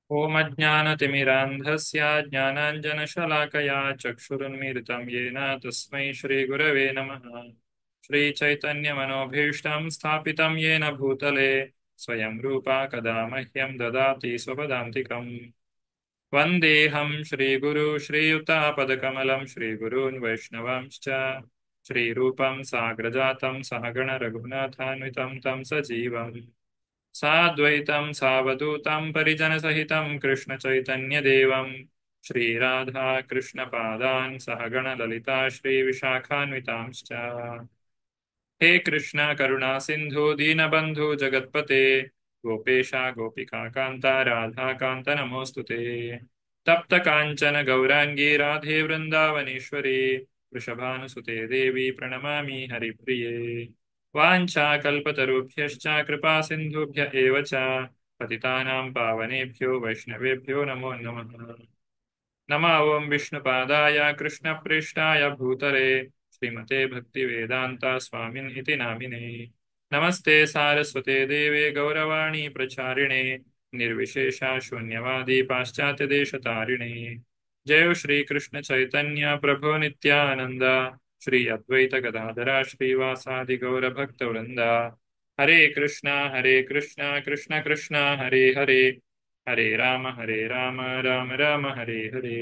ॐ अज्ञानतिमिरान्धस्य ज्ञानाञ्जनशलाकया चक्षुरुन्मीलितं येन तस्मै श्रीगुरवे नमः श्रीचैतन्यमनोभीष्टं स्थापितं येन भूतले स्वयं रूपा कदा मह्यं ददाति स्वपदान्तिकम् वन्देऽहं श्रीगुरु श्रीयुतापदकमलं श्रीगुरून् वैष्णवांश्च श्रीरूपं साग्रजातं सहगणरघुनाथान्वितं तं सजीवम् साद्वैतं सावधूतं परिजनसहितं कृष्णचैतन्यदेवं श्रीराधा कृष्णपादान् सहगणललिता श्रीविशाखान्वितांश्च हे कृष्ण करुणा सिन्धु दीनबन्धु जगत्पते गोपेशा गोपिका कान्ता राधा कान्त नमोऽस्तु ते तप्त काञ्चन गौराङ्गी राधे वृन्दावनेश्वरी वृषभानुसुते देवी प्रणमामि हरिप्रिये वाञ्छाकल्पतरुभ्यश्च कृपा सिन्धुभ्य एव च पतितानां पावनेभ्यो वैष्णवेभ्यो नमो नमः नमः ॐ विष्णुपादाय कृष्णप्रेष्ठाय भूतले श्रीमते भक्तिवेदान्ता स्वामिन् इति नामिने नमस्ते सारस्वते देवे गौरवाणी प्रचारिणे निर्विशेषा शून्यवादी पाश्चात्यदेशतारिणे जय श्रीकृष्ण चैतन्य प्रभो नित्यानन्द श्री अद्वैत गदाधरा श्रीवासादि गौरभक्तवृन्द हरे कृष्ण हरे कृष्ण कृष्ण कृष्ण हरे हरे ಹರೇ ರಾಮ ಹರೇ ರಾಮ ರಾಮ ರಾಮ ಹರೇ ಹರೇ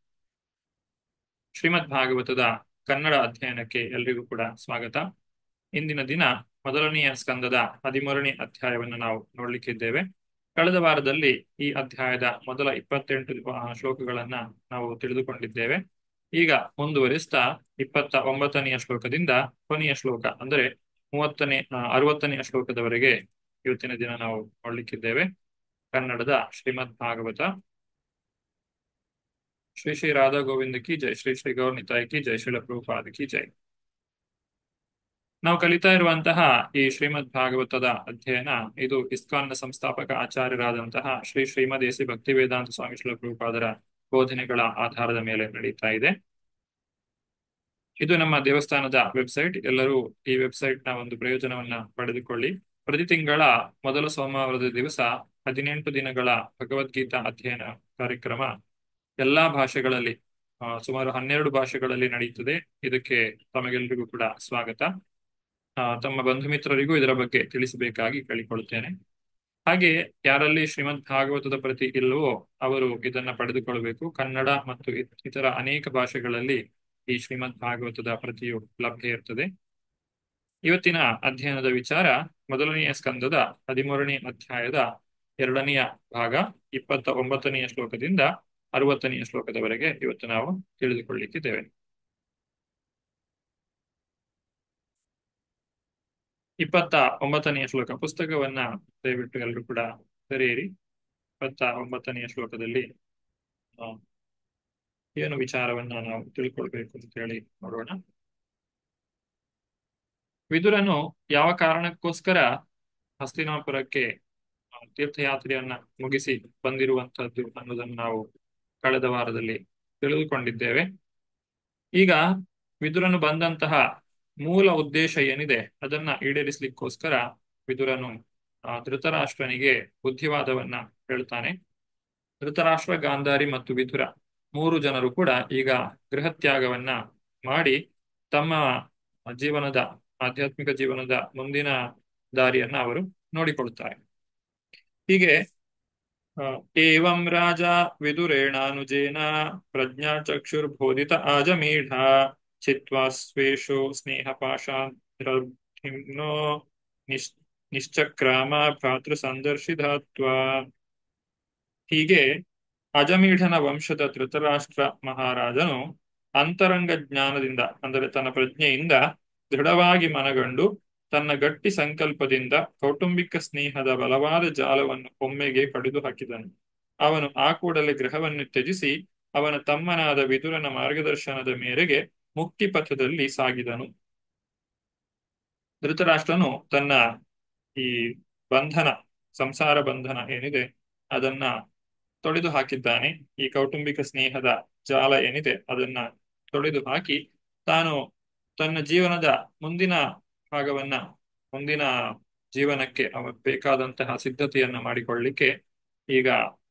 ಶ್ರೀಮದ್ ಭಾಗವತದ ಕನ್ನಡ ಅಧ್ಯಯನಕ್ಕೆ ಎಲ್ರಿಗೂ ಕೂಡ ಸ್ವಾಗತ ಇಂದಿನ ದಿನ ಮೊದಲನೆಯ ಸ್ಕಂದದ ಹದಿಮೂರನೇ ಅಧ್ಯಾಯವನ್ನು ನಾವು ನೋಡ್ಲಿಕ್ಕಿದ್ದೇವೆ ಕಳೆದ ವಾರದಲ್ಲಿ ಈ ಅಧ್ಯಾಯದ ಮೊದಲ ಇಪ್ಪತ್ತೆಂಟು ಶ್ಲೋಕಗಳನ್ನ ನಾವು ತಿಳಿದುಕೊಂಡಿದ್ದೇವೆ ಈಗ ಮುಂದುವರಿಸ್ತಾ ಇಪ್ಪತ್ತ ಒಂಬತ್ತನೆಯ ಶ್ಲೋಕದಿಂದ ಕೊನೆಯ ಶ್ಲೋಕ ಅಂದರೆ ಮೂವತ್ತನೇ ಅರವತ್ತನೆಯ ಶ್ಲೋಕದವರೆಗೆ ಇವತ್ತಿನ ದಿನ ನಾವು ನೋಡ್ಲಿಕ್ಕಿದ್ದೇವೆ ಕನ್ನಡದ ಶ್ರೀಮದ್ ಭಾಗವತ ಶ್ರೀ ಶ್ರೀ ರಾಧಾ ಗೋವಿಂದ ಕಿ ಜೈ ಶ್ರೀ ಶ್ರೀ ಗೌರ್ ನಿತಾಯ್ ಕಿ ಜೈ ಶ್ರೀಲ ಪ್ರಭುಪಾದ ಕಿ ಜೈ ನಾವು ಕಲಿತಾ ಇರುವಂತಹ ಈ ಶ್ರೀಮದ್ ಭಾಗವತದ ಅಧ್ಯಯನ ಇದು ಇಸ್ಕಾನ್ನ ಸಂಸ್ಥಾಪಕ ಆಚಾರ್ಯರಾದಂತಹ ಶ್ರೀ ಶ್ರೀಮದೇಸಿ ಭಕ್ತಿ ವೇದಾಂತ ಸ್ವಾಮಿ ಶ್ರೀಲ ಪ್ರಭುಪಾದರ ಬೋಧನೆಗಳ ಆಧಾರದ ಮೇಲೆ ನಡೀತಾ ಇದೆ ಇದು ನಮ್ಮ ದೇವಸ್ಥಾನದ ವೆಬ್ಸೈಟ್ ಎಲ್ಲರೂ ಈ ವೆಬ್ಸೈಟ್ ನ ಒಂದು ಪ್ರಯೋಜನವನ್ನ ಪಡೆದುಕೊಳ್ಳಿ ಪ್ರತಿ ತಿಂಗಳ ಮೊದಲ ಸೋಮವಾರದ ದಿವಸ ಹದಿನೆಂಟು ದಿನಗಳ ಭಗವದ್ಗೀತಾ ಅಧ್ಯಯನ ಕಾರ್ಯಕ್ರಮ ಎಲ್ಲಾ ಭಾಷೆಗಳಲ್ಲಿ ಸುಮಾರು ಹನ್ನೆರಡು ಭಾಷೆಗಳಲ್ಲಿ ನಡೆಯುತ್ತದೆ ಇದಕ್ಕೆ ತಮಗೆಲ್ಲರಿಗೂ ಕೂಡ ಸ್ವಾಗತ ತಮ್ಮ ಬಂಧು ಮಿತ್ರರಿಗೂ ಇದರ ಬಗ್ಗೆ ತಿಳಿಸಬೇಕಾಗಿ ಕೇಳಿಕೊಳ್ಳುತ್ತೇನೆ ಹಾಗೆ ಯಾರಲ್ಲಿ ಶ್ರೀಮದ್ ಭಾಗವತದ ಪ್ರತಿ ಇಲ್ಲವೋ ಅವರು ಇದನ್ನ ಪಡೆದುಕೊಳ್ಳಬೇಕು ಕನ್ನಡ ಮತ್ತು ಇತರ ಅನೇಕ ಭಾಷೆಗಳಲ್ಲಿ ಈ ಶ್ರೀಮದ್ ಭಾಗವತದ ಪ್ರತಿಯು ಲಭ್ಯ ಇರ್ತದೆ ಇವತ್ತಿನ ಅಧ್ಯಯನದ ವಿಚಾರ ಮೊದಲನೆಯ ಸ್ಕಂದದ ಹದಿಮೂರನೇ ಅಧ್ಯಾಯದ ಎರಡನೆಯ ಭಾಗ ಇಪ್ಪತ್ತ ಒಂಬತ್ತನೆಯ ಶ್ಲೋಕದಿಂದ ಅರವತ್ತನೆಯ ಶ್ಲೋಕದವರೆಗೆ ಇವತ್ತು ನಾವು ತಿಳಿದುಕೊಳ್ಳಿಕ್ಕಿದ್ದೇವೆ ಇಪ್ಪತ್ತ ಒಂಬತ್ತನೆಯ ಶ್ಲೋಕ ಪುಸ್ತಕವನ್ನ ದಯವಿಟ್ಟು ಎಲ್ಲರೂ ಕೂಡ ತೆರೆಯಿರಿ ಇಪ್ಪತ್ತ ಒಂಬತ್ತನೆಯ ಶ್ಲೋಕದಲ್ಲಿ ಏನು ವಿಚಾರವನ್ನ ನಾವು ತಿಳ್ಕೊಳ್ಬೇಕು ಅಂತ ಹೇಳಿ ನೋಡೋಣ ವಿದುರನು ಯಾವ ಕಾರಣಕ್ಕೋಸ್ಕರ ಹಸ್ತಿನಾಪುರಕ್ಕೆ ತೀರ್ಥಯಾತ್ರೆಯನ್ನ ಮುಗಿಸಿ ಬಂದಿರುವಂತಹದ್ದು ಅನ್ನೋದನ್ನು ನಾವು ಕಳೆದ ವಾರದಲ್ಲಿ ತಿಳಿದುಕೊಂಡಿದ್ದೇವೆ ಈಗ ವಿದುರನು ಬಂದಂತಹ ಮೂಲ ಉದ್ದೇಶ ಏನಿದೆ ಅದನ್ನ ಈಡೇರಿಸಲಿಕ್ಕೋಸ್ಕರ ವಿದುರನು ಧೃತರಾಷ್ಟ್ರನಿಗೆ ಬುದ್ಧಿವಾದವನ್ನ ಹೇಳ್ತಾನೆ ಧೃತರಾಷ್ಟ್ರ ಗಾಂಧಾರಿ ಮತ್ತು ವಿದುರ ಮೂರು ಜನರು ಕೂಡ ಈಗ ಗೃಹತ್ಯಾಗವನ್ನ ಮಾಡಿ ತಮ್ಮ ಜೀವನದ ಆಧ್ಯಾತ್ಮಿಕ ಜೀವನದ ಮುಂದಿನ ದಾರಿಯನ್ನ ಅವರು ನೋಡಿಕೊಳ್ತಾರೆ ಹೀಗೆ ಏವಂ ರಾಜ ವಿದುರೇಣಾನುಜೇನ ಪ್ರಜ್ಞಾ ಚಕ್ಷುರ್ಬೋಧಿತ ಆಜಮೀಢ ಚಿತ್ವಾ ಸ್ವೇಷು ಸ್ನೇಹ ಪಾಶಾಧಿಮ್ನೋ ನಿಶ್ ನಿಶ್ಚಕ್ರಾಮ ಭ್ರಾತೃ ಸಂದರ್ಶಿಧಾತ್ವ ಹೀಗೆ ಅಜಮೀಢನ ವಂಶದ ಧೃತರಾಷ್ಟ್ರ ಮಹಾರಾಜನು ಅಂತರಂಗ ಜ್ಞಾನದಿಂದ ಅಂದರೆ ತನ್ನ ಪ್ರಜ್ಞೆಯಿಂದ ದೃಢವಾಗಿ ಮನಗಂಡು ತನ್ನ ಗಟ್ಟಿ ಸಂಕಲ್ಪದಿಂದ ಕೌಟುಂಬಿಕ ಸ್ನೇಹದ ಬಲವಾದ ಜಾಲವನ್ನು ಒಮ್ಮೆಗೆ ಕಡಿದು ಹಾಕಿದನು ಅವನು ಆ ಕೂಡಲೇ ಗೃಹವನ್ನು ತ್ಯಜಿಸಿ ಅವನ ತಮ್ಮನಾದ ವಿದುರನ ಮಾರ್ಗದರ್ಶನದ ಮೇರೆಗೆ ಮುಕ್ತಿ ಪಥದಲ್ಲಿ ಸಾಗಿದನು ಧೃತರಾಷ್ಟ್ರನು ತನ್ನ ಈ ಬಂಧನ ಸಂಸಾರ ಬಂಧನ ಏನಿದೆ ಅದನ್ನ ತೊಡೆದು ಹಾಕಿದ್ದಾನೆ ಈ ಕೌಟುಂಬಿಕ ಸ್ನೇಹದ ಜಾಲ ಏನಿದೆ ಅದನ್ನ ತೊಡೆದು ಹಾಕಿ ತಾನು ತನ್ನ ಜೀವನದ ಮುಂದಿನ ಭಾಗವನ್ನ ಮುಂದಿನ ಜೀವನಕ್ಕೆ ಅವ ಬೇಕಾದಂತಹ ಸಿದ್ಧತೆಯನ್ನ ಮಾಡಿಕೊಳ್ಳಿಕ್ಕೆ ಈಗ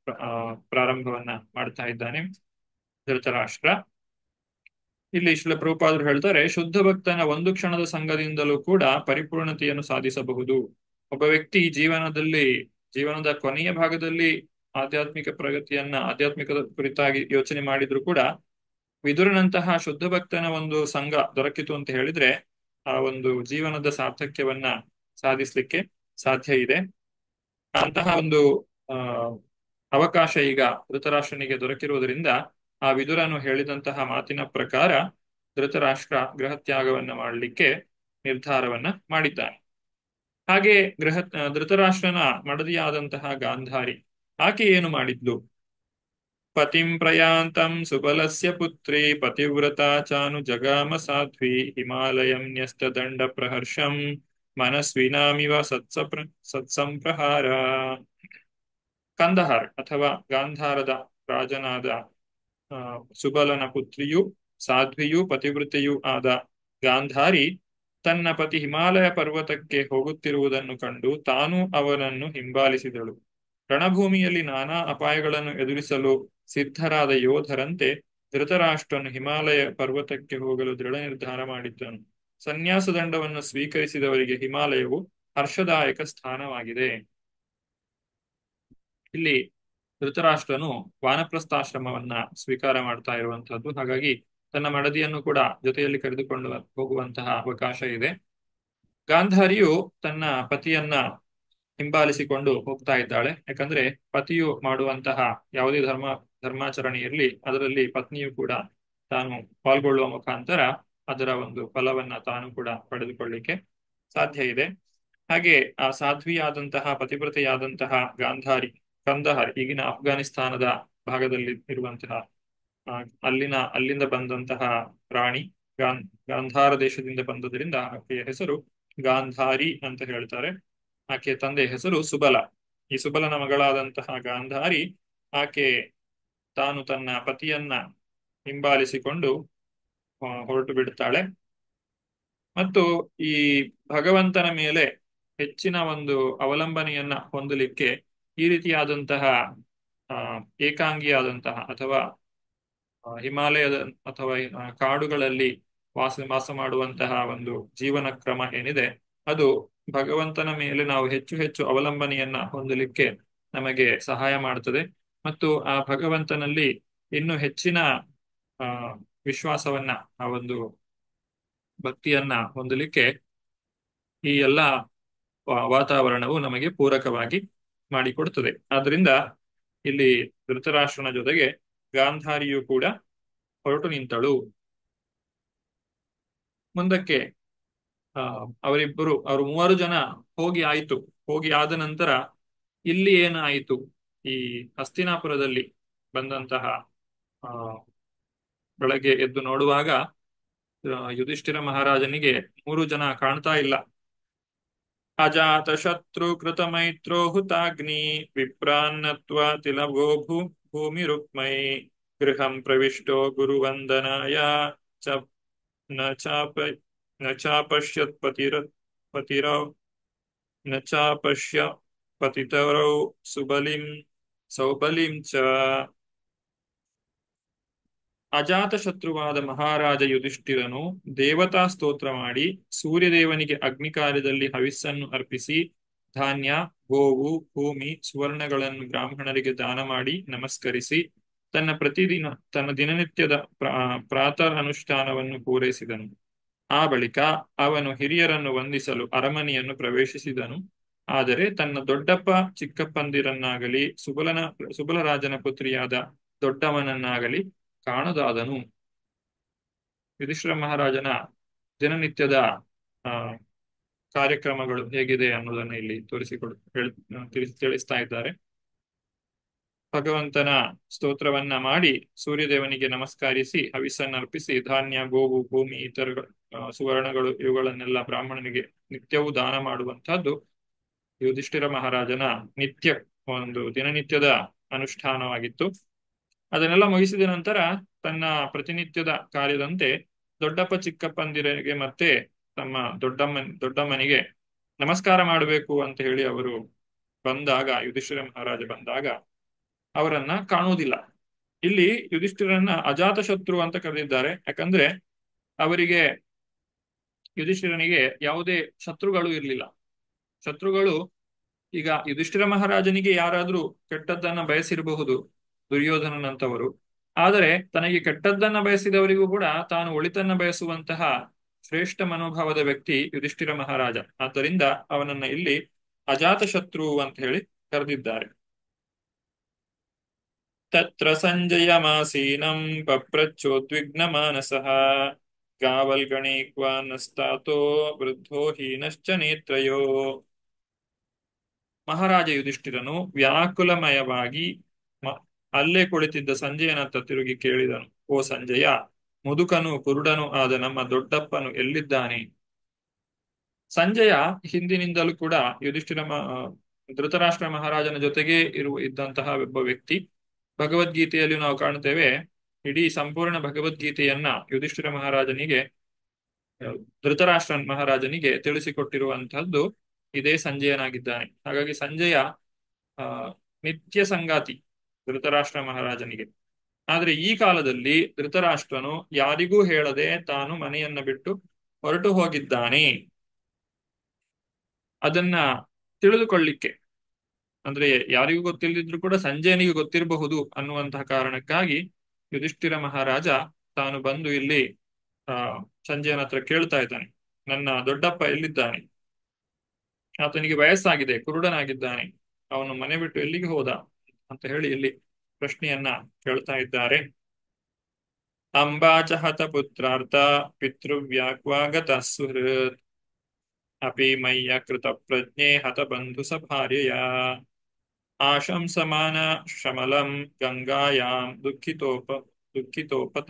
ಆ, ಪ್ರಾರಂಭವನ್ನ ಮಾಡ್ತಾ ಇದ್ದಾನೆ ಧೃತರಾಷ್ಟ್ರ ಇಲ್ಲಿ ಶ್ರೀಲ ಪ್ರಭುಪಾದರು ಹೇಳ್ತಾರೆ ಶುದ್ಧ ಭಕ್ತನ ಒಂದು ಕ್ಷಣದ ಸಂಘದಿಂದಲೂ ಕೂಡ ಪರಿಪೂರ್ಣತೆಯನ್ನು ಸಾಧಿಸಬಹುದು ಒಬ್ಬ ವ್ಯಕ್ತಿ ಜೀವನದಲ್ಲಿ ಜೀವನದ ಕೊನೆಯ ಭಾಗದಲ್ಲಿ ಆಧ್ಯಾತ್ಮಿಕ ಪ್ರಗತಿಯನ್ನ ಆಧ್ಯಾತ್ಮಿಕದ ಕುರಿತಾಗಿ ಯೋಚನೆ ಮಾಡಿದ್ರು ಕೂಡ ವಿದುರನಂತಹ ಶುದ್ಧ ಭಕ್ತನ ಒಂದು ಸಂಘ ದೊರಕಿತು ಅಂತ ಹೇಳಿದ್ರೆ ಆ ಒಂದು ಜೀವನದ ಸಾರ್ಥಕ್ಯವನ್ನ ಸಾಧಿಸ್ಲಿಕ್ಕೆ ಸಾಧ್ಯ ಇದೆ ಅಂತಹ ಒಂದು ಆ ಅವಕಾಶ ಈಗ ಧೃತರಾಷ್ಟ್ರನಿಗೆ ದೊರಕಿರುವುದರಿಂದ ಆ ವಿದುರನು ಹೇಳಿದಂತಹ ಮಾತಿನ ಪ್ರಕಾರ ಧೃತರಾಷ್ಟ್ರ ಗೃಹತ್ಯಾಗವನ್ನ ಮಾಡಲಿಕ್ಕೆ ನಿರ್ಧಾರವನ್ನ ಮಾಡಿದ್ದಾನೆ ಹಾಗೆ ಗೃಹ ಧೃತರಾಷ್ಟ್ರನ ಮಡದಿಯಾದಂತಹ ಗಾಂಧಾರಿ ಆಕೆ ಏನು ಮಾಡಿದ್ಲು ಪತಿಂ ಪ್ರಯಾಂತಂ ಸುಬಲಸ್ಯ ಪುತ್ರಿ ಪತಿವ್ರತಾ ಚಾನು ಜಗಾಮ ಸಾಧ್ವಿ ಹಿಮಾಲಯಂ ನ್ಯಸ್ತದಂಡ ಪ್ರಹರ್ಷಂ ಮನಸ್ವಿನಾಮಿವ ಸತ್ಸಪ್ರ ಸತ್ಸಂಪ್ರಹಾರ ಕಂದಹಾರ್ ಅಥವಾ ಗಾಂಧಾರದ ರಾಜನಾದ ಆ, ಸುಬಲನ ಪುತ್ರಿಯೂ ಸಾಧ್ವಿಯೂ ಪತಿವೃತೆಯೂ ಆದ ಗಾಂಧಾರಿ ತನ್ನ ಪತಿ ಹಿಮಾಲಯ ಪರ್ವತಕ್ಕೆ ಹೋಗುತ್ತಿರುವುದನ್ನು ಕಂಡು ತಾನೂ ಅವನನ್ನು ಹಿಂಬಾಲಿಸಿದಳು ರಣಭೂಮಿಯಲ್ಲಿ ನಾನಾ ಅಪಾಯಗಳನ್ನು ಎದುರಿಸಲು ಸಿದ್ಧರಾದ ಯೋಧರಂತೆ ಧೃತರಾಷ್ಟ್ರನು ಹಿಮಾಲಯ ಪರ್ವತಕ್ಕೆ ಹೋಗಲು ದೃಢ ನಿರ್ಧಾರ ಮಾಡಿದ್ದನು ಸನ್ಯಾಸ ದಂಡವನ್ನು ಸ್ವೀಕರಿಸಿದವರಿಗೆ ಹಿಮಾಲಯವು ಹರ್ಷದಾಯಕ ಸ್ಥಾನವಾಗಿದೆ ಇಲ್ಲಿ ಧೃತರಾಷ್ಟ್ರನು ವಾನಪ್ರಸ್ಥಾಶ್ರಮವನ್ನ ಸ್ವೀಕಾರ ಮಾಡ್ತಾ ಇರುವಂತಹದ್ದು ಹಾಗಾಗಿ ತನ್ನ ಮಡದಿಯನ್ನು ಕೂಡ ಜೊತೆಯಲ್ಲಿ ಕರೆದುಕೊಂಡು ಹೋಗುವಂತಹ ಅವಕಾಶ ಇದೆ ಗಾಂಧಾರಿಯು ತನ್ನ ಪತಿಯನ್ನ ಹಿಂಬಾಲಿಸಿಕೊಂಡು ಹೋಗ್ತಾ ಇದ್ದಾಳೆ ಯಾಕಂದ್ರೆ ಪತಿಯು ಮಾಡುವಂತಹ ಯಾವುದೇ ಧರ್ಮ ಧರ್ಮಾಚರಣೆ ಇರಲಿ ಅದರಲ್ಲಿ ಪತ್ನಿಯು ಕೂಡ ತಾನು ಪಾಲ್ಗೊಳ್ಳುವ ಮುಖಾಂತರ ಅದರ ಒಂದು ಫಲವನ್ನ ತಾನು ಕೂಡ ಪಡೆದುಕೊಳ್ಳಿಕ್ಕೆ ಸಾಧ್ಯ ಇದೆ ಹಾಗೆ ಆ ಸಾಧ್ವಿಯಾದಂತಹ ಪತಿವ್ರತೆಯಾದಂತಹ ಗಾಂಧಾರಿ ಕಂದಹಾರ್ ಈಗಿನ ಅಫ್ಘಾನಿಸ್ತಾನದ ಭಾಗದಲ್ಲಿ ಇರುವಂತಹ ಆ, ಅಲ್ಲಿನ ಅಲ್ಲಿಂದ ಬಂದಂತಹ ರಾಣಿ ಗಾನ್ ಗಾಂಧಾರ ದೇಶದಿಂದ ಬಂದದ್ರಿಂದ ಆಕೆಯ ಹೆಸರು ಗಾಂಧಾರಿ ಅಂತ ಹೇಳ್ತಾರೆ ಆಕೆಯ ತಂದೆಯ ಹೆಸರು ಸುಬಲ ಈ ಸುಬಲನ ಮಗಳಾದಂತಹ ಗಾಂಧಾರಿ ಆಕೆ ತಾನು ತನ್ನ ಪತಿಯನ್ನ ಹಿಂಬಾಲಿಸಿಕೊಂಡು ಆ, ಹೊರಟು ಬಿಡುತ್ತಾಳೆ ಮತ್ತು ಈ ಭಗವಂತನ ಮೇಲೆ ಹೆಚ್ಚಿನ ಒಂದು ಅವಲಂಬನೆಯನ್ನ ಹೊಂದಲಿಕ್ಕೆ ಈ ರೀತಿಯಾದಂತಹ ಆ, ಏಕಾಂಗಿಯಾದಂತಹ ಅಥವಾ ಆ, ಹಿಮಾಲಯದ ಅಥವಾ ಆ, ಕಾಡುಗಳಲ್ಲಿ ವಾಸ ವಾಸ ಮಾಡುವಂತಹ ಒಂದು ಜೀವನ ಕ್ರಮ ಏನಿದೆ ಅದು ಭಗವಂತನ ಮೇಲೆ ನಾವು ಹೆಚ್ಚು ಹೆಚ್ಚು ಅವಲಂಬನೆಯನ್ನ ಹೊಂದಲಿಕ್ಕೆ ನಮಗೆ ಸಹಾಯ ಮಾಡ್ತದೆ ಮತ್ತು ಆ ಭಗವಂತನಲ್ಲಿ ಇನ್ನು ಹೆಚ್ಚಿನ ಆ ವಿಶ್ವಾಸವನ್ನ ಆ ಒಂದು ಭಕ್ತಿಯನ್ನ ಹೊಂದಲಿಕ್ಕೆ ಈ ಎಲ್ಲ ವಾ- ವಾತಾವರಣವು ನಮಗೆ ಪೂರಕವಾಗಿ ಮಾಡಿಕೊಡುತ್ತದೆ ಆದ್ರಿಂದ ಇಲ್ಲಿ ಧೃತರಾಷ್ಟ್ರನ ಜೊತೆಗೆ ಗಾಂಧಾರಿಯು ಕೂಡ ಹೊರಟು ನಿಂತಳು ಮುಂದಕ್ಕೆ ಆ ಅವರಿಬ್ಬರು ಅವರು ಮೂವರು ಜನ ಹೋಗಿ ಆಯಿತು ಹೋಗಿ ಆದ ನಂತರ ಇಲ್ಲಿ ಏನಾಯಿತು ಈ ಹಸ್ತಿನಾಪುರದಲ್ಲಿ ಬಂದಂತಹ ಆ ಬೆಳಗ್ಗೆ ಎದ್ದು ನೋಡುವಾಗ ಆ, ಯುಧಿಷ್ಠಿರ ಮಹಾರಾಜನಿಗೆ ಮೂರು ಜನ ಕಾಣ್ತಾ ಇಲ್ಲ ಅಜಾತ ಶತ್ರು ಕೃತ ಮೈತ್ರೋ ಹುತಾಗ್ನಿ ವಿಪ್ರಾನ್ನತ್ವ ತಿಲವೋ ಭೂ ಭೂಮಿ ರುಕ್ಮೈ ಗೃಹಂ ಪ್ರವಿಷ್ಟೋ ಗುರುವಂದನಾಯ ಚ ನ ಚಾಪ ನ ಚಾಪಶ್ಯತ್ ಪತಿರ ಪತಿರೌ ನ ಚಾಪಶ್ಯ ಪತಿತರೌ ಸುಬಲಿಂ ಸೌಬಲಿಂ ಚ ಅಜಾತ ಶತ್ರುವಾದ ಮಹಾರಾಜ ಯುಧಿಷ್ಠಿರನು ದೇವತಾ ಸ್ತೋತ್ರ ಮಾಡಿ ಸೂರ್ಯದೇವನಿಗೆ ಅಗ್ನಿ ಕಾರ್ಯದಲ್ಲಿ ಹವಿಸ್ಸನ್ನು ಅರ್ಪಿಸಿ ಧಾನ್ಯ ಗೋವು ಭೂಮಿ ಸುವರ್ಣಗಳನ್ನು ಬ್ರಾಹ್ಮಣರಿಗೆ ದಾನ ಮಾಡಿ ನಮಸ್ಕರಿಸಿ ತನ್ನ ಪ್ರತಿದಿನ ತನ್ನ ದಿನನಿತ್ಯದ ಪ್ರಾ- ಪ್ರಾತಃ ಅನುಷ್ಠಾನವನ್ನು ಪೂರೈಸಿದನು ಆ ಬಳಿಕ ಅವನು ಹಿರಿಯರನ್ನು ವಂದಿಸಲು ಅರಮನೆಯನ್ನು ಪ್ರವೇಶಿಸಿದನು ಆದರೆ ತನ್ನ ದೊಡ್ಡಪ್ಪ ಚಿಕ್ಕಪ್ಪಂದಿರನ್ನಾಗಲಿ ಸುಬಲನ ಸುಬಲರಾಜನ ಪುತ್ರಿಯಾದ ದೊಡ್ಡಮ್ಮನನ್ನಾಗಲಿ ಕಾಣದಾದನು ಯುಧಿಷ್ಠಿರ ಮಹಾರಾಜನ ದಿನನಿತ್ಯದ ಆ ಕಾರ್ಯಕ್ರಮಗಳು ಹೇಗಿದೆ ಅನ್ನೋದನ್ನ ಇಲ್ಲಿ ತೋರಿಸಿಕೊಡ್ ಹೇಳ್ ತಿಳಿಸ್ ತಿಳಿಸ್ತಾ ಇದ್ದಾರೆ ಭಗವಂತನ ಸ್ತೋತ್ರವನ್ನ ಮಾಡಿ ಸೂರ್ಯದೇವನಿಗೆ ನಮಸ್ಕರಿಸಿ ಹವಿಸ್ಸನ್ನರ್ಪಿಸಿ ಧಾನ್ಯ ಗೋವು ಭೂಮಿ ಇತರ ಆ, ಸುವರ್ಣಗಳು ಇವುಗಳನ್ನೆಲ್ಲ ಬ್ರಾಹ್ಮಣನಿಗೆ ನಿತ್ಯವೂ ದಾನ ಮಾಡುವಂತಹದ್ದು ಯುಧಿಷ್ಠಿರ ಮಹಾರಾಜನ ನಿತ್ಯ ಒಂದು ದಿನನಿತ್ಯದ ಅನುಷ್ಠಾನವಾಗಿತ್ತು ಅದನ್ನೆಲ್ಲ ಮುಗಿಸಿದ ನಂತರ ತನ್ನ ಪ್ರತಿನಿತ್ಯದ ಕಾರ್ಯದಂತೆ ದೊಡ್ಡಪ್ಪ ಚಿಕ್ಕಪ್ಪಂದಿರಿಗೆ ಮತ್ತೆ ತಮ್ಮ ದೊಡ್ಡಮ್ಮ ದೊಡ್ಡಮ್ಮನಿಗೆ ನಮಸ್ಕಾರ ಮಾಡಬೇಕು ಅಂತ ಹೇಳಿ ಅವರು ಬಂದಾಗ ಯುಧಿಷ್ಠಿರ ಮಹಾರಾಜ ಬಂದಾಗ ಅವರನ್ನ ಕಾಣುವುದಿಲ್ಲ ಇಲ್ಲಿ ಯುಧಿಷ್ಠಿರನ್ನ ಅಜಾತ ಶತ್ರು ಅಂತ ಕರೆದಿದ್ದಾರೆ ಯಾಕಂದ್ರೆ ಅವರಿಗೆ ಯುಧಿಷ್ಠಿರನಿಗೆ ಯಾವುದೇ ಶತ್ರುಗಳು ಇರಲಿಲ್ಲ ಶತ್ರುಗಳು ಈಗ ಯುಧಿಷ್ಠಿರ ಮಹಾರಾಜನಿಗೆ ಯಾರಾದ್ರೂ ಕೆಟ್ಟದ್ದನ್ನ ಬಯಸಿರಬಹುದು ದುರ್ಯೋಧನನಂತವರು ಆದರೆ ತನಗೆ ಕೆಟ್ಟದ್ದನ್ನ ಬಯಸಿದವರಿಗೂ ಕೂಡ ತಾನು ಒಳಿತನ್ನ ಬಯಸುವಂತಹ ಶ್ರೇಷ್ಠ ಮನೋಭಾವದ ವ್ಯಕ್ತಿ ಯುಧಿಷ್ಠಿರ ಮಹಾರಾಜ ಆದ್ದರಿಂದ ಅವನನ್ನ ಇಲ್ಲಿ ಅಜಾತ ಶತ್ರು ಅಂತ ಹೇಳಿ ಕರೆದಿದ್ದಾರೆ ತತ್ರ ಸಂಜಯಮಾಸೀನಂ ಪಪ್ರಚ್ಚೋದ್ವಿಗ್ನ ಮಾನಸಃ ಗಾವಲ್ಗಣೀಕ್ವಾನಸ್ತಾತೋ ವೃದ್ಧೋ ಹೀನಶ್ಚ ನೇತ್ರಯೋ ಮಹಾರಾಜ ಯುಧಿಷ್ಠಿರನು ವ್ಯಾಕುಲಮಯವಾಗಿ ಮ- ಅಲ್ಲೇ ಕುಳಿತಿದ್ದ ಸಂಜಯನತ್ತ ತಿರುಗಿ ಕೇಳಿದನು ಓ ಸಂಜಯ ಮುದುಕನು ಕುರುಡನು ಆದ ನಮ್ಮ ದೊಡ್ಡಪ್ಪನು ಎಲ್ಲಿದ್ದಾನೆ ಸಂಜಯ ಹಿಂದಿನಿಂದಲೂ ಕೂಡ ಯುಧಿಷ್ಠಿರ ಮ- ಧೃತರಾಷ್ಟ್ರ ಮಹಾರಾಜನ ಜೊತೆಗೆ ಇರುವ ಇದ್ದಂತಹ ಒಬ್ಬ ವ್ಯಕ್ತಿ ಭಗವದ್ಗೀತೆಯಲ್ಲಿ ನಾವು ಕಾಣುತ್ತೇವೆ ಇಡೀ ಸಂಪೂರ್ಣ ಭಗವದ್ಗೀತೆಯನ್ನ ಯುಧಿಷ್ಠಿರ ಮಹಾರಾಜನಿಗೆ ಧೃತರಾಷ್ಟ್ರ ಮಹಾರಾಜನಿಗೆ ತಿಳಿಸಿಕೊಟ್ಟಿರುವಂತಹದ್ದು ಇದೇ ಸಂಜಯನಾಗಿದ್ದಾನೆ ಹಾಗಾಗಿ ಸಂಜಯ ಆ ನಿತ್ಯ ಸಂಗಾತಿ ಧೃತರಾಷ್ಟ್ರ ಮಹಾರಾಜನಿಗೆ ಆದ್ರೆ ಈ ಕಾಲದಲ್ಲಿ ಧೃತರಾಷ್ಟ್ರನು ಯಾರಿಗೂ ಹೇಳದೆ ತಾನು ಮನೆಯನ್ನ ಬಿಟ್ಟು ಹೊರಟು ಹೋಗಿದ್ದಾನೆ ಅದನ್ನ ತಿಳಿದುಕೊಳ್ಳಿಕ್ಕೆ ಅಂದ್ರೆ ಯಾರಿಗೂ ಗೊತ್ತಿಲ್ಲದಿದ್ರು ಕೂಡ ಸಂಜಯನಿಗೆ ಗೊತ್ತಿರಬಹುದು ಅನ್ನುವಂತಹ ಕಾರಣಕ್ಕಾಗಿ ಯುಧಿಷ್ಠಿರ ಮಹಾರಾಜ ತಾನು ಬಂದು ಇಲ್ಲಿ ಆ ಸಂಜಯನ ಹತ್ರ ಕೇಳ್ತಾ ಇದ್ದಾನೆ ನನ್ನ ದೊಡ್ಡಪ್ಪ ಎಲ್ಲಿದ್ದಾನೆ ಆತನಿಗೆ ವಯಸ್ಸಾಗಿದೆ ಕುರುಡನಾಗಿದ್ದಾನೆ ಅವನು ಮನೆ ಬಿಟ್ಟು ಎಲ್ಲಿಗೆ ಹೋದ ಅಂತ ಹೇಳಿ ಇಲ್ಲಿ ಪ್ರಶ್ನೆಯನ್ನ ಕೇಳ್ತಾ ಇದ್ದಾರೆ ಅಂಬಾಚ ಹತ ಪುತ್ರಾರ್ಥ ಪಿತೃವ್ಯಾಕ್ವಾಗತ ಸುಹೃತ್ ಅಪಿ ಮಯ್ಯ ಕೃತ ಪ್ರಜ್ಞೆ ಹತ ಬಂಧು ಸಭಾರ್ಯಯ ಆಶಂಸಮಾನ ಶಮಲಂ ಗಂಗಾಯಾಂ ದುಃಖಿತೋಪ ದುಃಖಿತೋಪತ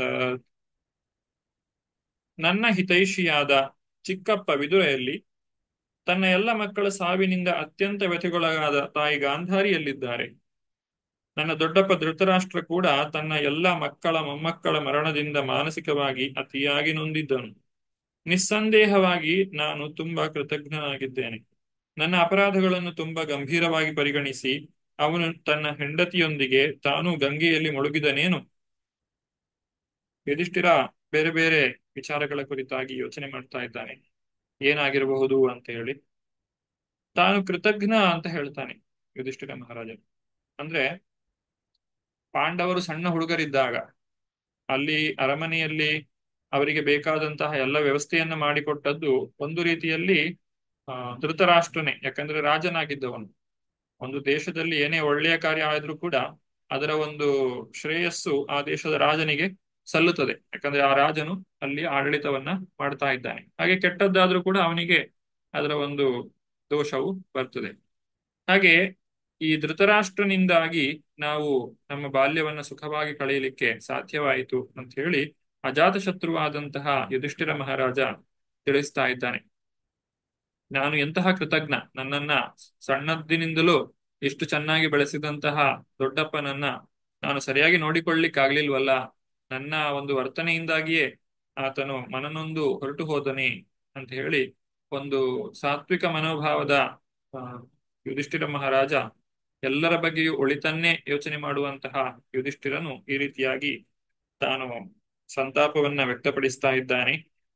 ನನ್ನ ಹಿತೈಷಿಯಾದ ಚಿಕ್ಕಪ್ಪ ವಿದುರೆಯಲ್ಲಿ ತನ್ನ ಎಲ್ಲ ಮಕ್ಕಳ ಸಾವಿನಿಂದ ಅತ್ಯಂತ ವ್ಯಥೆಗೊಳಗಾದ ತಾಯಿ ಗಾಂಧಾರಿಯಲ್ಲಿದ್ದಾರೆ ನನ್ನ ದೊಡ್ಡಪ್ಪ ಧೃತರಾಷ್ಟ್ರ ಕೂಡ ತನ್ನ ಎಲ್ಲ ಮಕ್ಕಳ ಮೊಮ್ಮಕ್ಕಳ ಮರಣದಿಂದ ಮಾನಸಿಕವಾಗಿ ಅತಿಯಾಗಿ ನೊಂದಿದ್ದನು ನಿಸ್ಸಂದೇಹವಾಗಿ ನಾನು ತುಂಬಾ ಕೃತಜ್ಞನಾಗಿದ್ದೇನೆ ನನ್ನ ಅಪರಾಧಗಳನ್ನು ತುಂಬಾ ಗಂಭೀರವಾಗಿ ಪರಿಗಣಿಸಿ ಅವನು ತನ್ನ ಹೆಂಡತಿಯೊಂದಿಗೆ ತಾನು ಗಂಗೆಯಲ್ಲಿ ಮುಳುಗಿದನೇನು ಯುಧಿಷ್ಠಿರ ಬೇರೆ ಬೇರೆ ವಿಚಾರಗಳ ಕುರಿತಾಗಿ ಯೋಚನೆ ಮಾಡ್ತಾ ಇದ್ದಾನೆ ಏನಾಗಿರಬಹುದು ಅಂತ ಹೇಳಿ ತಾನು ಕೃತಜ್ಞ ಅಂತ ಹೇಳ್ತಾನೆ ಯುಧಿಷ್ಠಿರ ಮಹಾರಾಜ ಅಂದ್ರೆ ಪಾಂಡವರು ಸಣ್ಣ ಹುಡುಗರಿದ್ದಾಗ ಅಲ್ಲಿ ಅರಮನೆಯಲ್ಲಿ ಅವರಿಗೆ ಬೇಕಾದಂತಹ ಎಲ್ಲ ವ್ಯವಸ್ಥೆಯನ್ನ ಮಾಡಿಕೊಟ್ಟದ್ದು ಒಂದು ರೀತಿಯಲ್ಲಿ ಆ ಧೃತರಾಷ್ಟ್ರನೇ ಯಾಕಂದ್ರೆ ರಾಜನಾಗಿದ್ದವನು ಒಂದು ದೇಶದಲ್ಲಿ ಏನೇ ಒಳ್ಳೆಯ ಕಾರ್ಯ ಆದ್ರೂ ಕೂಡ ಅದರ ಒಂದು ಶ್ರೇಯಸ್ಸು ಆ ದೇಶದ ರಾಜನಿಗೆ ಸಲ್ಲುತ್ತದೆ ಯಾಕಂದ್ರೆ ಆ ರಾಜನು ಅಲ್ಲಿ ಆಡಳಿತವನ್ನ ಮಾಡ್ತಾ ಇದ್ದಾನೆ ಹಾಗೆ ಕೆಟ್ಟದ್ದಾದ್ರೂ ಕೂಡ ಅವನಿಗೆ ಅದರ ಒಂದು ದೋಷವು ಬರ್ತದೆ ಹಾಗೆ ಈ ಧೃತರಾಷ್ಟ್ರನಿಂದಾಗಿ ನಾವು ನಮ್ಮ ಬಾಲ್ಯವನ್ನ ಸುಖವಾಗಿ ಕಳೆಯಲಿಕ್ಕೆ ಸಾಧ್ಯವಾಯಿತು ಅಂತ ಹೇಳಿ ಅಜಾತಶತ್ರುವಾದಂತಹ ಯುಧಿಷ್ಠಿರ ಮಹಾರಾಜ ತಿಳಿಸ್ತಾ ಇದ್ದಾನೆ ನಾನು ಎಂತಹ ಕೃತಜ್ಞ ನನ್ನನ್ನ ಸಣ್ಣದ್ದಿನಿಂದಲೂ ಇಷ್ಟು ಚೆನ್ನಾಗಿ ಬೆಳೆಸಿದಂತಹ ದೊಡ್ಡಪ್ಪನನ್ನ ನಾನು ಸರಿಯಾಗಿ ನೋಡಿಕೊಳ್ಳಿಕ್ಕಾಗ್ಲಿಲ್ವಲ್ಲ ನನ್ನ ಒಂದು ವರ್ತನೆಯಿಂದಾಗಿಯೇ ಆತನು ಮನನೊಂದು ಹೊರಟು ಹೋದನೆ ಅಂತ ಹೇಳಿ ಒಂದು ಸಾತ್ವಿಕ ಮನೋಭಾವದ ಆ, ಯುಧಿಷ್ಠಿರ ಮಹಾರಾಜ ಎಲ್ಲರ ಬಗ್ಗೆಯೂ ಒಳಿತನ್ನೇ ಯೋಚನೆ ಮಾಡುವಂತಹ ಯುಧಿಷ್ಠಿರನು ಈ ರೀತಿಯಾಗಿ ತಾನು ಸಂತಾಪವನ್ನ ವ್ಯಕ್ತಪಡಿಸ್ತಾ ಇದ್ದಾನೆ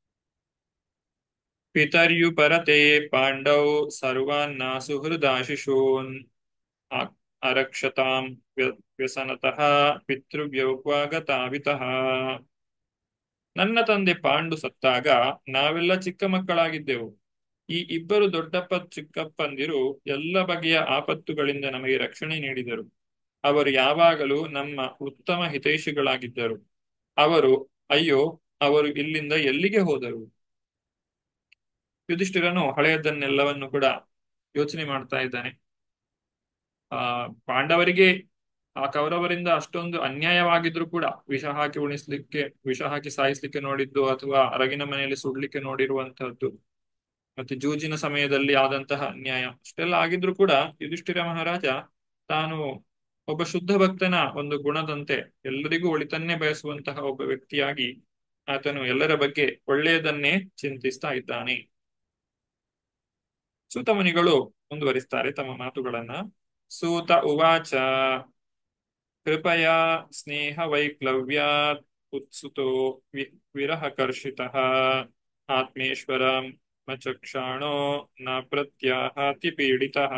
ಪಿತರ್ಯುಪರತೆ ಪಾಂಡೌ ಸರ್ವಾನ್ನ ಸುಹೃದಾಶಿಶೂನ್ ಅ- ಅರಕ್ಷತಾಂ ವ್ಯ- ವ್ಯಸನತಃ ಪಿತೃವ್ಯೌಕ್ವಾಗತಾವಿತಃ ನನ್ನ ತಂದೆ ಪಾಂಡು ಸತ್ತಾಗ ನಾವೆಲ್ಲ ಚಿಕ್ಕ ಮಕ್ಕಳಾಗಿದ್ದೆವು ಈ ಇಬ್ಬರು ದೊಡ್ಡಪ್ಪ ಚಿಕ್ಕಪ್ಪಂದಿರು ಎಲ್ಲ ಬಗೆಯ ಆಪತ್ತುಗಳಿಂದ ನಮಗೆ ರಕ್ಷಣೆ ನೀಡಿದರು ಅವರು ಯಾವಾಗಲೂ ನಮ್ಮ ಉತ್ತಮ ಹಿತೈಷಿಗಳಾಗಿದ್ದರು ಅವರು ಅಯ್ಯೋ ಅವರು ಇಲ್ಲಿಂದ ಎಲ್ಲಿಗೆ ಹೋದರು ಯುಧಿಷ್ಠಿರನು ಹಳೆಯದನ್ನೆಲ್ಲವನ್ನು ಕೂಡ ಯೋಚನೆ ಮಾಡ್ತಾ ಇದ್ದಾನೆ ಆ ಪಾಂಡವರಿಗೆ ಆ ಕೌರವರಿಂದ ಅಷ್ಟೊಂದು ಅನ್ಯಾಯವಾಗಿದ್ರು ಕೂಡ ವಿಷ ಹಾಕಿ ಉಣಿಸ್ಲಿಕ್ಕೆ ವಿಷ ಹಾಕಿ ಸಾಯಿಸ್ಲಿಕ್ಕೆ ನೋಡಿದ್ದು ಅಥವಾ ಅರಗಿನ ಮನೆಯಲ್ಲಿ ಸುಡ್ಲಿಕ್ಕೆ ನೋಡಿರುವಂತಹದ್ದು ಮತ್ತೆ ಜೂಜಿನ ಸಮಯದಲ್ಲಿ ಆದಂತಹ ಅನ್ಯಾಯ ಅಷ್ಟೆಲ್ಲ ಆಗಿದ್ರು ಕೂಡ ಯುಧಿಷ್ಠಿರ ಮಹಾರಾಜ ತಾನು ಒಬ್ಬ ಶುದ್ಧ ಭಕ್ತನ ಒಂದು ಗುಣದಂತೆ ಎಲ್ಲರಿಗೂ ಒಳಿತನ್ನೇ ಬಯಸುವಂತಹ ಒಬ್ಬ ವ್ಯಕ್ತಿಯಾಗಿ ಆತನು ಎಲ್ಲರ ಬಗ್ಗೆ ಒಳ್ಳೆಯದನ್ನೇ ಚಿಂತಿಸ್ತಾ ಇದ್ದಾನೆ ಸೂತ ಮುನಿಗಳು ಮುಂದುವರಿಸ್ತಾರೆ ತಮ್ಮ ಮಾತುಗಳನ್ನ ಸೂತ ಉವಾಚ कृपया स्नेहवैक्लव्यात् उत्सुतो वि विरहकर्षितः आत्मेश्वरं मचक्षाणो न ಪ್ರತ್ಯಾಹಾತಿ ಪೀಡಿತಃ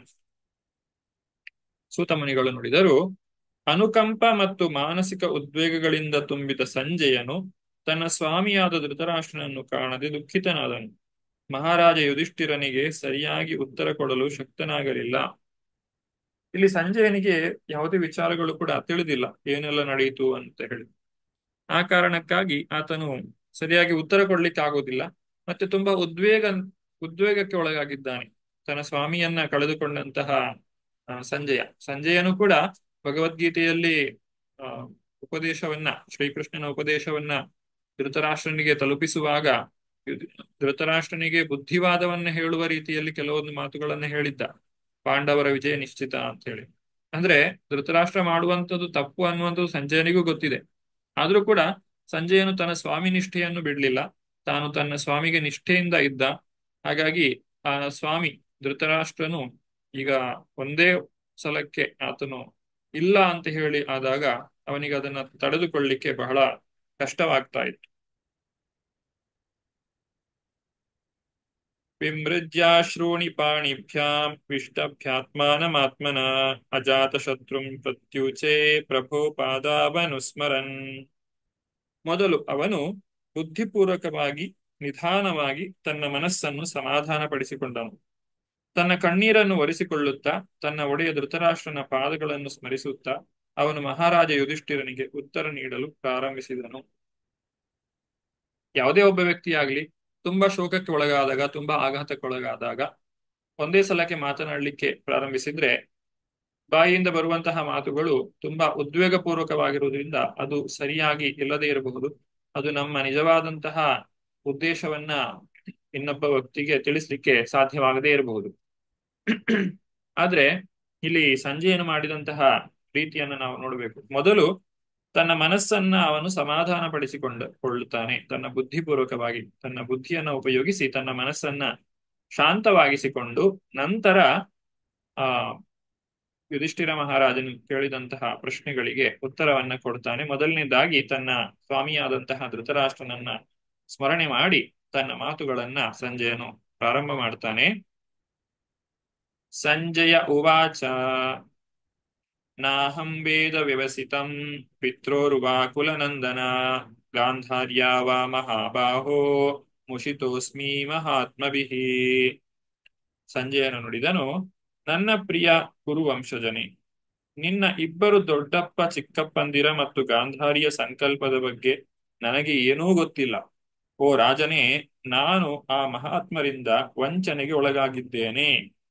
ಸೂತಮುನಿಗಳು ನುಡಿದರು ಅನುಕಂಪ ಮತ್ತು ಮಾನಸಿಕ ಉದ್ವೇಗಗಳಿಂದ ತುಂಬಿದ ಸಂಜಯನು ತನ್ನ ಸ್ವಾಮಿಯಾದ ಧೃತರಾಷ್ಟ್ರನನ್ನು ಕಾಣದೆ ದುಃಖಿತನಾದನು ಮಹಾರಾಜ ಯುಧಿಷ್ಠಿರನಿಗೆ ಸರಿಯಾಗಿ ಉತ್ತರ ಕೊಡಲು ಶಕ್ತನಾಗಲಿಲ್ಲ ಇಲ್ಲಿ ಸಂಜಯನಿಗೆ ಯಾವುದೇ ವಿಚಾರಗಳು ಕೂಡ ತಿಳಿದಿಲ್ಲ ಏನೆಲ್ಲ ನಡೆಯಿತು ಅಂತ ಹೇಳಿ ಆ ಕಾರಣಕ್ಕಾಗಿ ಆತನು ಸರಿಯಾಗಿ ಉತ್ತರ ಕೊಡ್ಲಿಕ್ಕೆ ಆಗೋದಿಲ್ಲ ಮತ್ತೆ ತುಂಬಾ ಉದ್ವೇಗ ಉದ್ವೇಗಕ್ಕೆ ಒಳಗಾಗಿದ್ದಾನೆ ತನ್ನ ಸ್ವಾಮಿಯನ್ನ ಕಳೆದುಕೊಂಡಂತಹ ಆ, ಸಂಜಯ ಸಂಜಯನು ಕೂಡ ಭಗವದ್ಗೀತೆಯಲ್ಲಿ ಆ, ಉಪದೇಶವನ್ನ ಶ್ರೀಕೃಷ್ಣನ ಉಪದೇಶವನ್ನ ಧೃತರಾಷ್ಟ್ರನಿಗೆ ತಲುಪಿಸುವಾಗ ಯುಧಿ- ಧೃತರಾಷ್ಟ್ರನಿಗೆ ಬುದ್ಧಿವಾದವನ್ನ ಹೇಳುವ ರೀತಿಯಲ್ಲಿ ಕೆಲವೊಂದು ಮಾತುಗಳನ್ನ ಹೇಳಿದ್ದ ಪಾಂಡವರ ವಿಜಯ ನಿಶ್ಚಿತ ಅಂತ ಹೇಳಿ ಅಂದ್ರೆ ಧೃತರಾಷ್ಟ್ರ ಮಾಡುವಂಥದ್ದು ತಪ್ಪು ಅನ್ನುವಂಥದ್ದು ಸಂಜಯನಿಗೂ ಗೊತ್ತಿದೆ ಆದ್ರೂ ಕೂಡ ಸಂಜಯನು ತನ್ನ ಸ್ವಾಮಿ ನಿಷ್ಠೆಯನ್ನು ಬಿಡ್ಲಿಲ್ಲ ತಾನು ತನ್ನ ಸ್ವಾಮಿಗೆ ನಿಷ್ಠೆಯಿಂದ ಇದ್ದ ಹಾಗಾಗಿ ಆ ಸ್ವಾಮಿ ಧೃತರಾಷ್ಟ್ರನು ಈಗ ಒಂದೇ ಸಲಕ್ಕೆ ಆತನು ಇಲ್ಲ ಅಂತ ಹೇಳಿ ಆದಾಗ ಅವನಿಗೆ ಅದನ್ನ ತಡೆದುಕೊಳ್ಳಿಕ್ಕೆ ಬಹಳ ಕಷ್ಟವಾಗ್ತಾ ಇತ್ತು ವಿಮೃಜ್ಯಾಶ್ರೂಣಿ ಪಾಣಿಭ್ಯಾಂ ವಿಷ್ಟಭ್ಯಾತ್ಮಾನಮಾತ್ಮನ ಅಜಾತಶತ್ರುಂ ಪ್ರತ್ಯುಚೇ ಪ್ರಭೋ ಪಾದಾವನುಸ್ಮರನ್ ಮೊದಲು ಅವನು ಬುದ್ಧಿಪೂರ್ವಕವಾಗಿ ನಿಧಾನವಾಗಿ ತನ್ನ ಮನಸ್ಸನ್ನು ಸಮಾಧಾನಪಡಿಸಿಕೊಂಡನು ತನ್ನ ಕಣ್ಣೀರನ್ನು ಒರೆಸಿಕೊಳ್ಳುತ್ತಾ ತನ್ನ ಒಡೆಯ ಧೃತರಾಷ್ಟ್ರನ ಪಾದಗಳನ್ನು ಸ್ಮರಿಸುತ್ತಾ ಅವನು ಮಹಾರಾಜ ಯುಧಿಷ್ಠಿರನಿಗೆ ಉತ್ತರ ನೀಡಲು ಪ್ರಾರಂಭಿಸಿದನು ಯಾವುದೇ ಒಬ್ಬ ವ್ಯಕ್ತಿಯಾಗ್ಲಿ ತುಂಬಾ ಶೋಕಕ್ಕೆ ಒಳಗಾದಾಗ ತುಂಬಾ ಆಘಾತಕ್ಕೆ ಒಳಗಾದಾಗ ಒಂದೇ ಸಲಕ್ಕೆ ಮಾತನಾಡಲಿಕ್ಕೆ ಪ್ರಾರಂಭಿಸಿದ್ರೆ ಬಾಯಿಯಿಂದ ಬರುವಂತಹ ಮಾತುಗಳು ತುಂಬಾ ಉದ್ವೇಗಪೂರ್ವಕವಾಗಿರುವುದರಿಂದ ಅದು ಸರಿಯಾಗಿ ಇಲ್ಲದೆ ಇರಬಹುದು ಅದು ನಮ್ಮ ನಿಜವಾದಂತಹ ಉದ್ದೇಶವನ್ನ ಇನ್ನೊಬ್ಬ ವ್ಯಕ್ತಿಗೆ ತಿಳಿಸ್ಲಿಕ್ಕೆ ಸಾಧ್ಯವಾಗದೇ ಇರಬಹುದು ಆದ್ರೆ ಇಲ್ಲಿ ಸಂಜೆಯನ್ನು ಮಾಡಿದಂತಹ ರೀತಿಯನ್ನು ನಾವು ನೋಡಬೇಕು ಮೊದಲು ತನ್ನ ಮನಸ್ಸನ್ನ ಅವನು ಸಮಾಧಾನ ಪಡಿಸಿಕೊಂಡ ಕೊಳ್ಳುತ್ತಾನೆ ತನ್ನ ಬುದ್ಧಿಪೂರ್ವಕವಾಗಿ ತನ್ನ ಬುದ್ಧಿಯನ್ನ ಉಪಯೋಗಿಸಿ ತನ್ನ ಮನಸ್ಸನ್ನ ಶಾಂತವಾಗಿಸಿಕೊಂಡು ನಂತರ ಆ ಯುಧಿಷ್ಠಿರ ಮಹಾರಾಜನು ಕೇಳಿದಂತಹ ಪ್ರಶ್ನೆಗಳಿಗೆ ಉತ್ತರವನ್ನ ಕೊಡ್ತಾನೆ ಮೊದಲನೇದಾಗಿ ತನ್ನ ಸ್ವಾಮಿಯಾದಂತಹ ಧೃತರಾಷ್ಟ್ರನನ್ನ ಸ್ಮರಣೆ ಮಾಡಿ ತನ್ನ ಮಾತುಗಳನ್ನ ಸಂಜಯನು ಪ್ರಾರಂಭ ಮಾಡ್ತಾನೆ ಸಂಜಯ ಉವಾಚ ನಾಹಂ ವೇದ ವ್ಯವಸಿತಂ ಪಿತ್ರೋರುವಾ ಕುಲನಂದನ ಗಾಂಧಾರ್ಯಾ ವಾ ಮಹಾಬಾಹೋ ಮುಷಿತೋಸ್ಮಿ ಮಹಾತ್ಮಭಿಃ ಸಂಜಯನು ನುಡಿದನು ನನ್ನ ಪ್ರಿಯ ಕುರುವಂಶಜನೆ ನಿನ್ನ ಇಬ್ಬರು ದೊಡ್ಡಪ್ಪ ಚಿಕ್ಕಪ್ಪಂದಿರ ಮತ್ತು ಗಾಂಧಾರಿಯ ಸಂಕಲ್ಪದ ಬಗ್ಗೆ ನನಗೆ ಏನೂ ಗೊತ್ತಿಲ್ಲ ಓ ರಾಜನೇ ನಾನು ಆ ಮಹಾತ್ಮರಿಂದ ವಂಚನೆಗೆ ಒಳಗಾಗಿದ್ದೇನೆ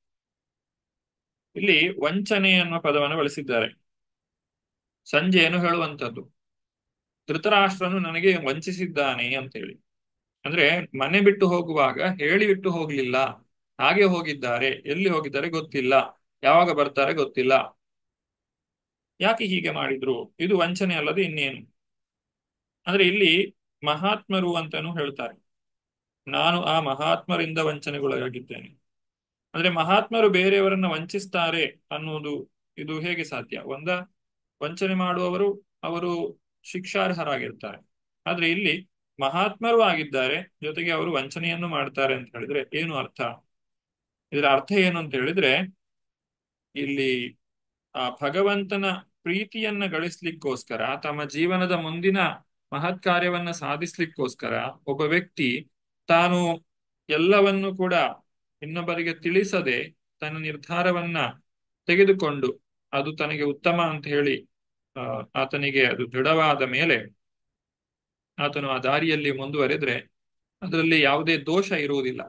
ಇಲ್ಲಿ ವಂಚನೆ ಎನ್ನುವ ಪದವನ್ನು ಬಳಸಿದ್ದಾರೆ ಸಂಜೆಯನ್ನು ಹೇಳುವಂತದ್ದು ಧೃತರಾಷ್ಟ್ರನು ನನಗೆ ವಂಚಿಸಿದ್ದಾನೆ ಅಂತ ಹೇಳಿ ಅಂದ್ರೆ ಮನೆ ಬಿಟ್ಟು ಹೋಗುವಾಗ ಹೇಳಿ ಬಿಟ್ಟು ಹೋಗ್ಲಿಲ್ಲ ಹಾಗೆ ಹೋಗಿದ್ದಾರೆ ಎಲ್ಲಿ ಹೋಗಿದ್ದಾರೆ ಗೊತ್ತಿಲ್ಲ ಯಾವಾಗ ಬರ್ತಾರೆ ಗೊತ್ತಿಲ್ಲ ಯಾಕೆ ಹೀಗೆ ಮಾಡಿದ್ರು ಇದು ವಂಚನೆ ಅಲ್ಲದೆ ಇನ್ನೇನು ಅಂದ್ರೆ ಇಲ್ಲಿ ಮಹಾತ್ಮರು ಅಂತಾನು ಹೇಳ್ತಾರೆ ನಾನು ಆ ಮಹಾತ್ಮರಿಂದ ವಂಚನೆಗೊಳಗಾಗಿದ್ದೇನೆ ಅಂದ್ರೆ ಮಹಾತ್ಮರು ಬೇರೆಯವರನ್ನ ವಂಚಿಸ್ತಾರೆ ಅನ್ನುವುದು ಇದು ಹೇಗೆ ಸಾಧ್ಯ ಒಂದ ವಂಚನೆ ಮಾಡುವವರು ಅವರು ಶಿಕ್ಷಾರ್ಹರಾಗಿರ್ತಾರೆ ಆದ್ರೆ ಇಲ್ಲಿ ಮಹಾತ್ಮರು ಆಗಿದ್ದಾರೆ ಜೊತೆಗೆ ಅವರು ವಂಚನೆಯನ್ನು ಮಾಡ್ತಾರೆ ಅಂತ ಹೇಳಿದ್ರೆ ಏನು ಅರ್ಥ ಇದರ ಅರ್ಥ ಏನು ಅಂತ ಹೇಳಿದ್ರೆ ಇಲ್ಲಿ ಆ ಭಗವಂತನ ಪ್ರೀತಿಯನ್ನ ಗಳಿಸ್ಲಿಕ್ಕೋಸ್ಕರ ತಮ್ಮ ಜೀವನದ ಮುಂದಿನ ಮಹತ್ ಕಾರ್ಯವನ್ನ ಸಾಧಿಸ್ಲಿಕ್ಕೋಸ್ಕರ ಒಬ್ಬ ವ್ಯಕ್ತಿ ತಾನು ಎಲ್ಲವನ್ನು ಕೂಡ ಇನ್ನೊಬ್ಬರಿಗೆ ತಿಳಿಸದೆ ತನ್ನ ನಿರ್ಧಾರವನ್ನ ತೆಗೆದುಕೊಂಡು ಅದು ತನಗೆ ಉತ್ತಮ ಅಂತ ಹೇಳಿ ಆ ಆತನಿಗೆ ಅದು ದೃಢವಾದ ಮೇಲೆ ಆತನು ಆ ದಾರಿಯಲ್ಲಿ ಮುಂದುವರೆದ್ರೆ ಅದರಲ್ಲಿ ಯಾವುದೇ ದೋಷ ಇರುವುದಿಲ್ಲ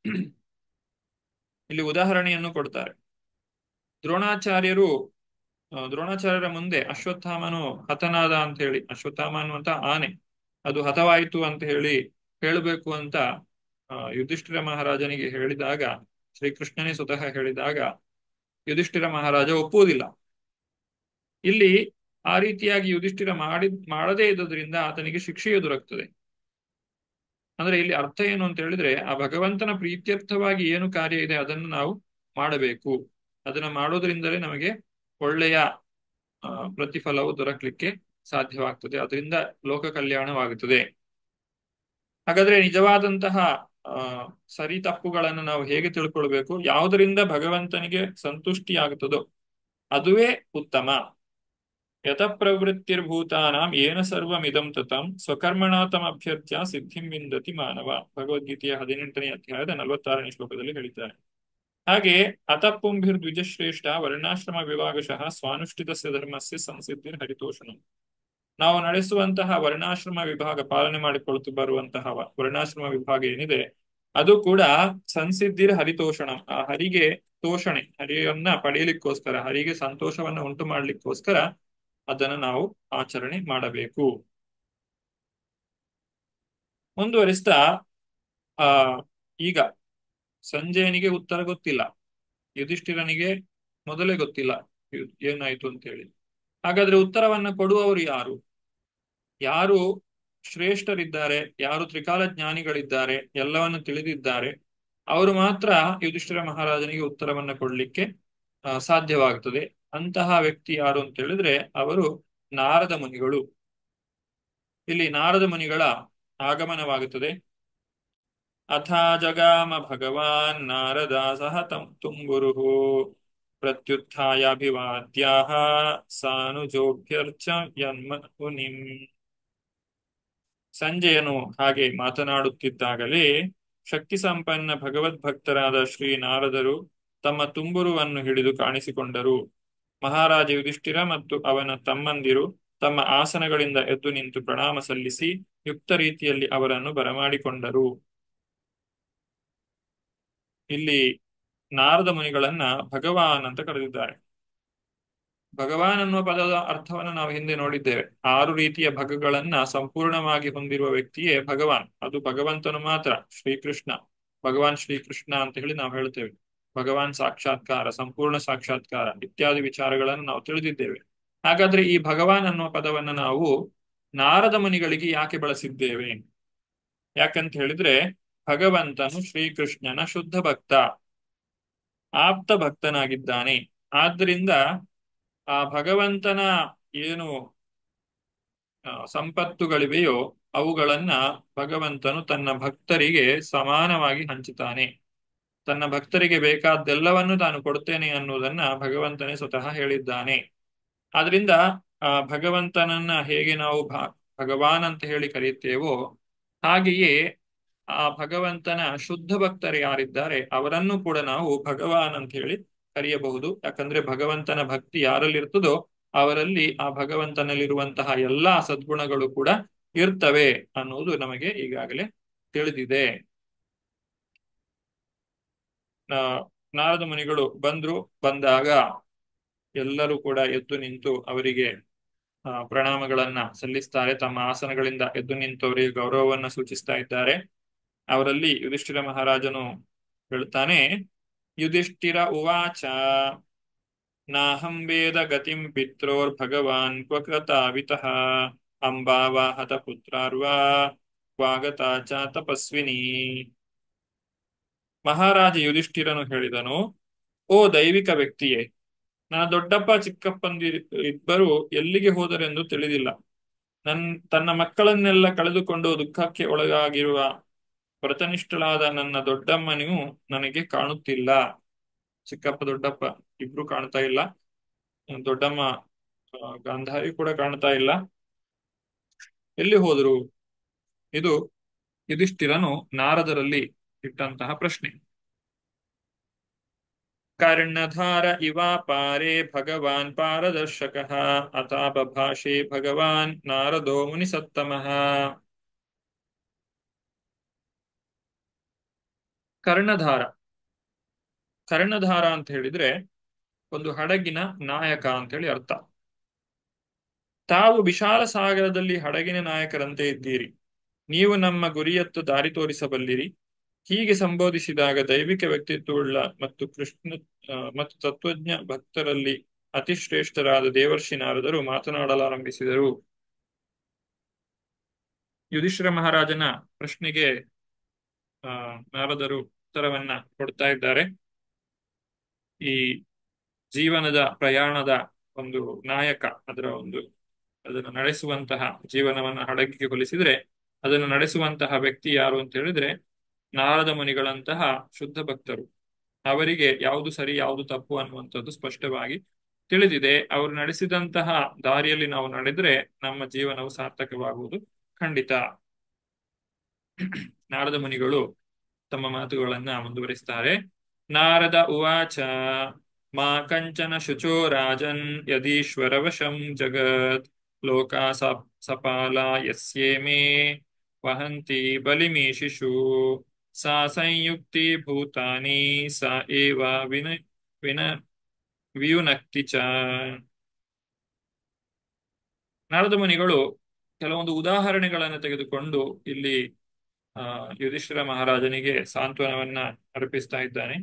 ಇಲ್ಲಿ ಉದಾಹರಣೆಯನ್ನು ಕೊಡ್ತಾರೆ ದ್ರೋಣಾಚಾರ್ಯರು ದ್ರೋಣಾಚಾರ್ಯರ ಮುಂದೆ ಅಶ್ವತ್ಥಾಮನು ಹತನಾದ ಅಂತ ಹೇಳಿ ಅಶ್ವತ್ಥಾಮ ಅನ್ನುವಂತ ಆನೆ ಅದು ಹತವಾಯಿತು ಅಂತ ಹೇಳಿ ಹೇಳಬೇಕು ಅಂತ ಯುಧಿಷ್ಠಿರ ಮಹಾರಾಜನಿಗೆ ಹೇಳಿದಾಗ ಶ್ರೀಕೃಷ್ಣನೇ ಸ್ವತಃ ಹೇಳಿದಾಗ ಯುಧಿಷ್ಠಿರ ಮಹಾರಾಜ ಒಪ್ಪುವುದಿಲ್ಲ ಇಲ್ಲಿ ಆ ರೀತಿಯಾಗಿ ಯುಧಿಷ್ಠಿರ ಮಾಡಿ ಮಾಡದೇ ಇದ್ದುದರಿಂದ ಆತನಿಗೆ ಶಿಕ್ಷೆಯು ದೊರಕ್ತದೆ ಅಂದ್ರೆ ಇಲ್ಲಿ ಅರ್ಥ ಏನು ಅಂತ ಹೇಳಿದ್ರೆ ಆ ಭಗವಂತನ ಪ್ರೀತ್ಯರ್ಥವಾಗಿ ಏನು ಕಾರ್ಯ ಇದೆ ಅದನ್ನು ನಾವು ಮಾಡಬೇಕು ಅದನ್ನ ಮಾಡೋದ್ರಿಂದಲೇ ನಮಗೆ ಒಳ್ಳೆಯ ಆ, ಪ್ರತಿಫಲವು ದೊರಕಲಿಕ್ಕೆ ಸಾಧ್ಯವಾಗ್ತದೆ ಅದರಿಂದ ಲೋಕ ಕಲ್ಯಾಣವಾಗುತ್ತದೆ ಹಾಗಾದ್ರೆ ನಿಜವಾದಂತಹ ಆ ಸರಿ ತಪ್ಪುಗಳನ್ನು ನಾವು ಹೇಗೆ ತಿಳ್ಕೊಳ್ಬೇಕು ಯಾವುದರಿಂದ ಭಗವಂತನಿಗೆ ಸಂತುಷ್ಟಿಯಾಗುತ್ತದೋ ಅದುವೇ ಉತ್ತಮ ಯತಪ್ರವೃತ್ತಿರ್ಭೂತಾನಾಂ ಏನ ಸರ್ವಮಿದಂ ತತಂ ಸ್ವಕರ್ಮಣಾತಮ ಅಭ್ಯರ್ಥ್ಯ ಸಿದ್ಧಿಂ ವಿಂದತಿ ಮಾನವ ಭಗವದ್ಗೀತೆಯ ಹದಿನೆಂಟನೇ ಅಧ್ಯಾಯದ ನಲವತ್ತಾರನೇ ಶ್ಲೋಕದಲ್ಲಿ ಹೇಳಿದ್ದಾರೆ ಹಾಗೆ ಅತಪ್ಪುಂಭಿರ್ ದ್ವಿಜಶ್ರೇಷ್ಠ ವರ್ಣಾಶ್ರಮ ವಿಭಾಗಶಃ ಸ್ವಾನುಷ್ಠಿತಸ್ಯ ಧರ್ಮಸ್ಯ ಸಂಸಿದ್ಧಿರ್ ಹರಿತೋಷಣಂ ನಾವು ನಡೆಸುವಂತಹ ವರ್ಣಾಶ್ರಮ ವಿಭಾಗ ಪಾಲನೆ ಮಾಡಿಕೊಳ್ಳುತ್ತಾ ಬರುವಂತಹ ವ- ವರ್ಣಾಶ್ರಮ ವಿಭಾಗ ಏನಿದೆ ಅದು ಕೂಡ ಸಂಸಿದ್ಧಿರ್ ಹರಿತೋಷಣಂ ಆ ಹರಿಗೆ ತೋಷಣೆ ಹರಿಯನ್ನ ಪಡೆಯಲಿಕ್ಕೋಸ್ಕರ ಹರಿಗೆ ಸಂತೋಷವನ್ನ ಉಂಟು ಮಾಡ್ಲಿಕ್ಕೋಸ್ಕರ ಅದನ್ನು ನಾವು ಆಚರಣೆ ಮಾಡಬೇಕು ಮುಂದುವರಿಸ್ತಾ ಆ ಈಗ ಸಂಜಯನಿಗೆ ಉತ್ತರ ಗೊತ್ತಿಲ್ಲ ಯುಧಿಷ್ಠಿರನಿಗೆ ಮೊದಲೇ ಗೊತ್ತಿಲ್ಲ ಇವ್- ಏನಾಯ್ತು ಅಂತ ಹೇಳಿ ಹಾಗಾದ್ರೆ ಉತ್ತರವನ್ನ ಕೊಡುವವರು ಯಾರು ಯಾರು ಶ್ರೇಷ್ಠರಿದ್ದಾರೆ ಯಾರು ತ್ರಿಕಾಲ ಜ್ಞಾನಿಗಳಿದ್ದಾರೆ ಎಲ್ಲವನ್ನು ತಿಳಿದಿದ್ದಾರೆ ಅವರು ಮಾತ್ರ ಯುಧಿಷ್ಠಿರ ಮಹಾರಾಜನಿಗೆ ಉತ್ತರವನ್ನ ಕೊಡ್ಲಿಕ್ಕೆ ಆ, ಸಾಧ್ಯವಾಗ್ತದೆ ಅಂತಹ ವ್ಯಕ್ತಿ ಯಾರು ಅಂತ ಹೇಳಿದ್ರೆ ಅವರು ನಾರದ ಮುನಿಗಳು ಇಲ್ಲಿ ನಾರದ ಮುನಿಗಳ ಆಗಮನವಾಗುತ್ತದೆ ಅಥ ಜಗಾಮ ಭಗವಾನ್ ನಾರದ ಸಹ ತಂ ತುಂಬುರುಹು ಪ್ರತ್ಯುತ್ಥಾಯಾಭಿವಾದ್ಯಾಹ ಸಾನುಜೋಭ್ಯರ್ಚ ಯನ್ಮ ಮುನಿಂ ಸಂಜಯನು ಹಾಗೆ ಮಾತನಾಡುತ್ತಿದ್ದಾಗಲೇ ಶಕ್ತಿ ಸಂಪನ್ನ ಭಗವದ್ಭಕ್ತರಾದ ಶ್ರೀ ನಾರದರು ತಮ್ಮ ತುಂಬುರುವನ್ನು ಹಿಡಿದು ಕಾಣಿಸಿಕೊಂಡರು ಮಹಾರಾಜ ಯುಧಿಷ್ಠಿರ ಮತ್ತು ಅವನ ತಮ್ಮಂದಿರು ತಮ್ಮ ಆಸನಗಳಿಂದ ಎದ್ದು ನಿಂತು ಪ್ರಣಾಮ ಸಲ್ಲಿಸಿ ಯುಕ್ತ ರೀತಿಯಲ್ಲಿ ಅವರನ್ನು ಬರಮಾಡಿಕೊಂಡರು ಇಲ್ಲಿ ನಾರದ ಮುನಿಗಳನ್ನ ಭಗವಾನ್ ಅಂತ ಕರೆದಿದ್ದಾರೆ ಭಗವಾನ್ ಅನ್ನುವ ಪದದ ಅರ್ಥವನ್ನು ನಾವು ಹಿಂದೆ ನೋಡಿದ್ದೇವೆ ಆರು ರೀತಿಯ ಭಗಗಳನ್ನ ಸಂಪೂರ್ಣವಾಗಿ ಹೊಂದಿರುವ ವ್ಯಕ್ತಿಯೇ ಭಗವಾನ್ ಅದು ಭಗವಂತನು ಮಾತ್ರ ಶ್ರೀಕೃಷ್ಣ ಭಗವಾನ್ ಶ್ರೀಕೃಷ್ಣ ಅಂತ ಹೇಳಿ ನಾವು ಹೇಳ್ತೇವೆ ಭಗವಾನ್ ಸಾಕ್ಷಾತ್ಕಾರ ಸಂಪೂರ್ಣ ಸಾಕ್ಷಾತ್ಕಾರ ಇತ್ಯಾದಿ ವಿಚಾರಗಳನ್ನು ನಾವು ತಿಳಿದಿದ್ದೇವೆ ಹಾಗಾದ್ರೆ ಈ ಭಗವಾನ್ ಅನ್ನುವ ಪದವನ್ನ ನಾವು ನಾರದ ಮುನಿಗಳಿಗೆ ಯಾಕೆ ಬಳಸಿದ್ದೇವೆ ಯಾಕಂತ ಹೇಳಿದ್ರೆ ಭಗವಂತನು ಶ್ರೀಕೃಷ್ಣನ ಶುದ್ಧ ಭಕ್ತ ಆಪ್ತ ಭಕ್ತನಾಗಿದ್ದಾನೆ ಆದ್ರಿಂದ ಆ ಭಗವಂತನ ಏನು ಆ, ಸಂಪತ್ತುಗಳಿವೆಯೋ ಅವುಗಳನ್ನ ಭಗವಂತನು ತನ್ನ ಭಕ್ತರಿಗೆ ಸಮಾನವಾಗಿ ಹಂಚುತ್ತಾನೆ ತನ್ನ ಭಕ್ತರಿಗೆ ಬೇಕಾದ್ದೆಲ್ಲವನ್ನು ತಾನು ಕೊಡ್ತೇನೆ ಅನ್ನುವುದನ್ನ ಭಗವಂತನೇ ಸ್ವತಃ ಹೇಳಿದ್ದಾನೆ ಆದ್ರಿಂದ ಆ ಭಗವಂತನನ್ನ ಹೇಗೆ ನಾವು ಭ- ಭಗವಾನ್ ಅಂತ ಹೇಳಿ ಕರೆಯುತ್ತೇವೋ ಹಾಗೆಯೇ ಆ ಭಗವಂತನ ಶುದ್ಧ ಭಕ್ತರು ಯಾರಿದ್ದಾರೆ ಅವರನ್ನು ಕೂಡ ನಾವು ಭಗವಾನ್ ಅಂತ ಹೇಳಿ ಕರೆಯಬಹುದು ಯಾಕಂದ್ರೆ ಭಗವಂತನ ಭಕ್ತಿ ಯಾರಲ್ಲಿರ್ತದೋ ಅವರಲ್ಲಿ ಆ ಭಗವಂತನಲ್ಲಿರುವಂತಹ ಎಲ್ಲಾ ಸದ್ಗುಣಗಳು ಕೂಡ ಇರ್ತವೆ ಅನ್ನುವುದು ನಮಗೆ ಈಗಾಗಲೇ ತಿಳಿದಿದೆ ಆ, ನಾರದ ಮುನಿಗಳು ಬಂದ್ರು ಬಂದಾಗ ಎಲ್ಲರೂ ಕೂಡ ಎದ್ದು ನಿಂತು ಅವರಿಗೆ ಆ, ಪ್ರಣಾಮಗಳನ್ನ ಸಲ್ಲಿಸ್ತಾರೆ ತಮ್ಮ ಆಸನಗಳಿಂದ ಎದ್ದು ನಿಂತು ಅವರಿಗೆ ಗೌರವವನ್ನ ಸೂಚಿಸ್ತಾ ಇದ್ದಾರೆ ಅವರಲ್ಲಿ ಯುಧಿಷ್ಠಿರ ಮಹಾರಾಜನು ಹೇಳ್ತಾನೆ ಯುಧಿಷ್ಠಿರ ಉವಾಚ ನಾಹಂ ವೇದ ಗತಿಂ ಪಿತ್ರೋರ್ ಭಗವಾನ್ ಕ್ವಕೃತಾವಿತಃ ಅಂಬಾವಾಹತ ಪುತ್ರಾರ್ವಾ ಕ್ವಾಗತ ಚ ತಪಸ್ವಿನಿ ಮಹಾರಾಜ ಯುಧಿಷ್ಠಿರನು ಹೇಳಿದನು ಓ ದೈವಿಕ ವ್ಯಕ್ತಿಯೇ ನನ್ನ ದೊಡ್ಡಪ್ಪ ಚಿಕ್ಕಪ್ಪಂದಿ ಇಬ್ಬರು ಎಲ್ಲಿಗೆ ಹೋದರೆಂದು ತಿಳಿದಿಲ್ಲ ನನ್ ತನ್ನ ಮಕ್ಕಳನ್ನೆಲ್ಲ ಕಳೆದುಕೊಂಡು ದುಃಖಕ್ಕೆ ಒಳಗಾಗಿರುವ ವ್ರತನಿಷ್ಠಳಾದ ನನ್ನ ದೊಡ್ಡಮ್ಮನಿಯು ನನಗೆ ಕಾಣುತ್ತಿಲ್ಲ ಚಿಕ್ಕಪ್ಪ ದೊಡ್ಡಪ್ಪ ಇಬ್ರು ಕಾಣ್ತಾ ಇಲ್ಲ ದೊಡ್ಡಮ್ಮ ಆ, ಗಾಂಧಾರಿ ಕೂಡ ಕಾಣ್ತಾ ಇಲ್ಲ ಎಲ್ಲಿ ಹೋದ್ರು ಇದು ಯುಧಿಷ್ಠಿರನು ನಾರದರಲ್ಲಿ ಇಟ್ಟಂತಹ ಪ್ರಶ್ನೆ ಕರ್ಣಧಾರ ಇವ ಪಾರೆ ಭಗವಾನ್ ಪಾರದರ್ಶಕಃ ಅತಾಪಭಾಷೆ ಭಗವಾನ್ ನಾರದೋ ಮುನಿಸತ್ತಮಃ ಕರ್ಣಧಾರ ಕರ್ಣಧಾರ ಅಂತ ಹೇಳಿದ್ರೆ ಒಂದು ಹಡಗಿನ ನಾಯಕ ಅಂತ ಹೇಳಿ ಅರ್ಥ ತಾವು ವಿಶಾಲ ಸಾಗರದಲ್ಲಿ ಹಡಗಿನ ನಾಯಕರಂತೆ ಇದ್ದೀರಿ ನೀವು ನಮ್ಮ ಗುರಿಯತ್ತ ದಾರಿ ತೋರಿಸಬಲ್ಲಿರಿ ಹೀಗೆ ಸಂಬೋಧಿಸಿದಾಗ ದೈವಿಕ ವ್ಯಕ್ತಿತ್ವವುಳ್ಳ ಮತ್ತು ಕೃಷ್ಣ ಆ, ಮತ್ತು ತತ್ವಜ್ಞ ಭಕ್ತರಲ್ಲಿ ಅತಿ ಶ್ರೇಷ್ಠರಾದ ದೇವರ್ಷಿ ನಾರದರು ಮಾತನಾಡಲಾರಂಭಿಸಿದರು ಯುಧಿಷ್ಠಿರ ಮಹಾರಾಜನ ಪ್ರಶ್ನೆಗೆ ಆ ನಾರದರು ಉತ್ತರವನ್ನ ಕೊಡ್ತಾ ಇದ್ದಾರೆ ಈ ಜೀವನದ ಪ್ರಯಾಣದ ಒಂದು ನಾಯಕ ಅದರ ಒಂದು ಅದನ್ನು ನಡೆಸುವಂತಹ ಜೀವನವನ್ನು ಹಡಗಿಗೆ ಹೋಲಿಸಿದ್ರೆ ಅದನ್ನು ನಡೆಸುವಂತಹ ವ್ಯಕ್ತಿ ಯಾರು ಅಂತ ಹೇಳಿದ್ರೆ ನಾರದ ಮುನಿಗಳಂತಹ ಶುದ್ಧ ಭಕ್ತರು ಅವರಿಗೆ ಯಾವುದು ಸರಿ ಯಾವುದು ತಪ್ಪು ಅನ್ನುವಂಥದ್ದು ಸ್ಪಷ್ಟವಾಗಿ ತಿಳಿದಿದೆ ಅವರು ನಡೆಸಿದಂತಹ ದಾರಿಯಲ್ಲಿ ನಾವು ನಡೆದ್ರೆ ನಮ್ಮ ಜೀವನವು ಸಾರ್ಥಕವಾಗುವುದು ಖಂಡಿತ ನಾರದ ಮುನಿಗಳು ತಮ್ಮ ಮಾತುಗಳನ್ನ ಮುಂದುವರಿಸ್ತಾರೆ ನಾರದ ಉವಾಚ ಮಾ ಕಂಚನ ಶುಚೋ ರಾಜನ್ ಯದೀಶ್ವರವಶಂ ಜಗತ್ ಲೋಕಾ ಸ- ಸಪಾಲ ಯಸ್ಯೇಮೇ ವಹಂತಿ ಬಲಿಮೀಶಿಷು ಸಾ ಸಂಯುಕ್ತಿ ಭೂತಾನಿ ಸ ಏವ ವಿನ ವಿನ ವಿಯುನಕ್ತಿ ಚ ನಾರದ ಮುನಿಗಳು ಕೆಲವೊಂದು ಉದಾಹರಣೆಗಳನ್ನು ತೆಗೆದುಕೊಂಡು ಇಲ್ಲಿ ಆ ಯುಧಿಷ್ಠಿರ ಮಹಾರಾಜನಿಗೆ ಸಾಂತ್ವನವನ್ನ ಅರ್ಪಿಸ್ತಾ ಇದ್ದಾನೆ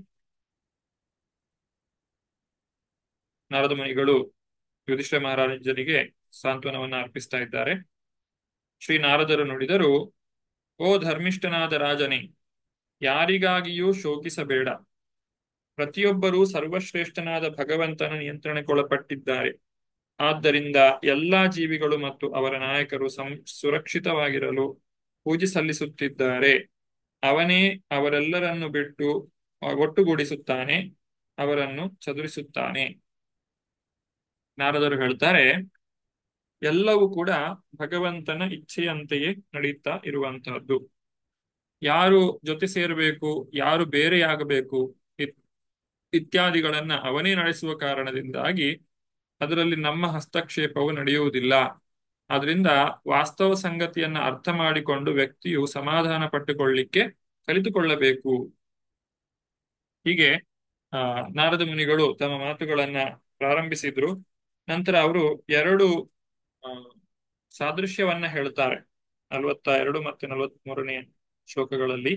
ನಾರದ ಮುನಿಗಳು ಯುಧಿಷ್ಠಿರ ಮಹಾರಾಜನಿಗೆ ಸಾಂತ್ವನವನ್ನ ಅರ್ಪಿಸ್ತಾ ಇದ್ದಾರೆ ಶ್ರೀ ನಾರದರು ನುಡಿದರು ಓ ಧರ್ಮಿಷ್ಠನಾದ ರಾಜನೇ ಯಾರಿಗಾಗಿಯೂ ಶೋಕಿಸಬೇಡ ಪ್ರತಿಯೊಬ್ಬರೂ ಸರ್ವಶ್ರೇಷ್ಠನಾದ ಭಗವಂತನ ನಿಯಂತ್ರಣಕ್ಕೊಳಪಟ್ಟಿದ್ದಾರೆ ಆದ್ದರಿಂದ ಎಲ್ಲಾ ಜೀವಿಗಳು ಮತ್ತು ಅವರ ನಾಯಕರು ಸಂ ಸುರಕ್ಷಿತವಾಗಿರಲು ಪೂಜೆ ಸಲ್ಲಿಸುತ್ತಿದ್ದಾರೆ ಅವನೇ ಅವರೆಲ್ಲರನ್ನು ಬಿಟ್ಟು ಒಟ್ಟುಗೂಡಿಸುತ್ತಾನೆ ಅವರನ್ನು ಚದುರಿಸುತ್ತಾನೆ ನಾರದರು ಹೇಳ್ತಾರೆ ಎಲ್ಲವೂ ಕೂಡ ಭಗವಂತನ ಇಚ್ಛೆಯಂತೆಯೇ ನಡೀತಾ ಇರುವಂತಹದ್ದು ಯಾರು ಜೊತೆ ಸೇರಬೇಕು ಯಾರು ಬೇರೆಯಾಗಬೇಕು ಇತ್- ಇತ್ಯಾದಿಗಳನ್ನ ಅವನೇ ನಡೆಸುವ ಕಾರಣದಿಂದಾಗಿ ಅದರಲ್ಲಿ ನಮ್ಮ ಹಸ್ತಕ್ಷೇಪವು ನಡೆಯುವುದಿಲ್ಲ ಆದ್ರಿಂದ ವಾಸ್ತವ ಸಂಗತಿಯನ್ನ ಅರ್ಥ ಮಾಡಿಕೊಂಡು ವ್ಯಕ್ತಿಯು ಸಮಾಧಾನ ಪಟ್ಟುಕೊಳ್ಳಿಕ್ಕೆ ಕಲಿತುಕೊಳ್ಳಬೇಕು ಹೀಗೆ ಆ ನಾರದ ಮುನಿಗಳು ತಮ್ಮ ಮಾತುಗಳನ್ನ ಪ್ರಾರಂಭಿಸಿದ್ರು ನಂತರ ಅವರು ಎರಡು ಆ, ಸಾದೃಶ್ಯವನ್ನ ಹೇಳ್ತಾರೆ ನಲವತ್ತ ಎರಡು ಮತ್ತು ನಲವತ್ತ್ ಮೂರನೇ ಶ್ಲೋಕಗಳಲ್ಲಿ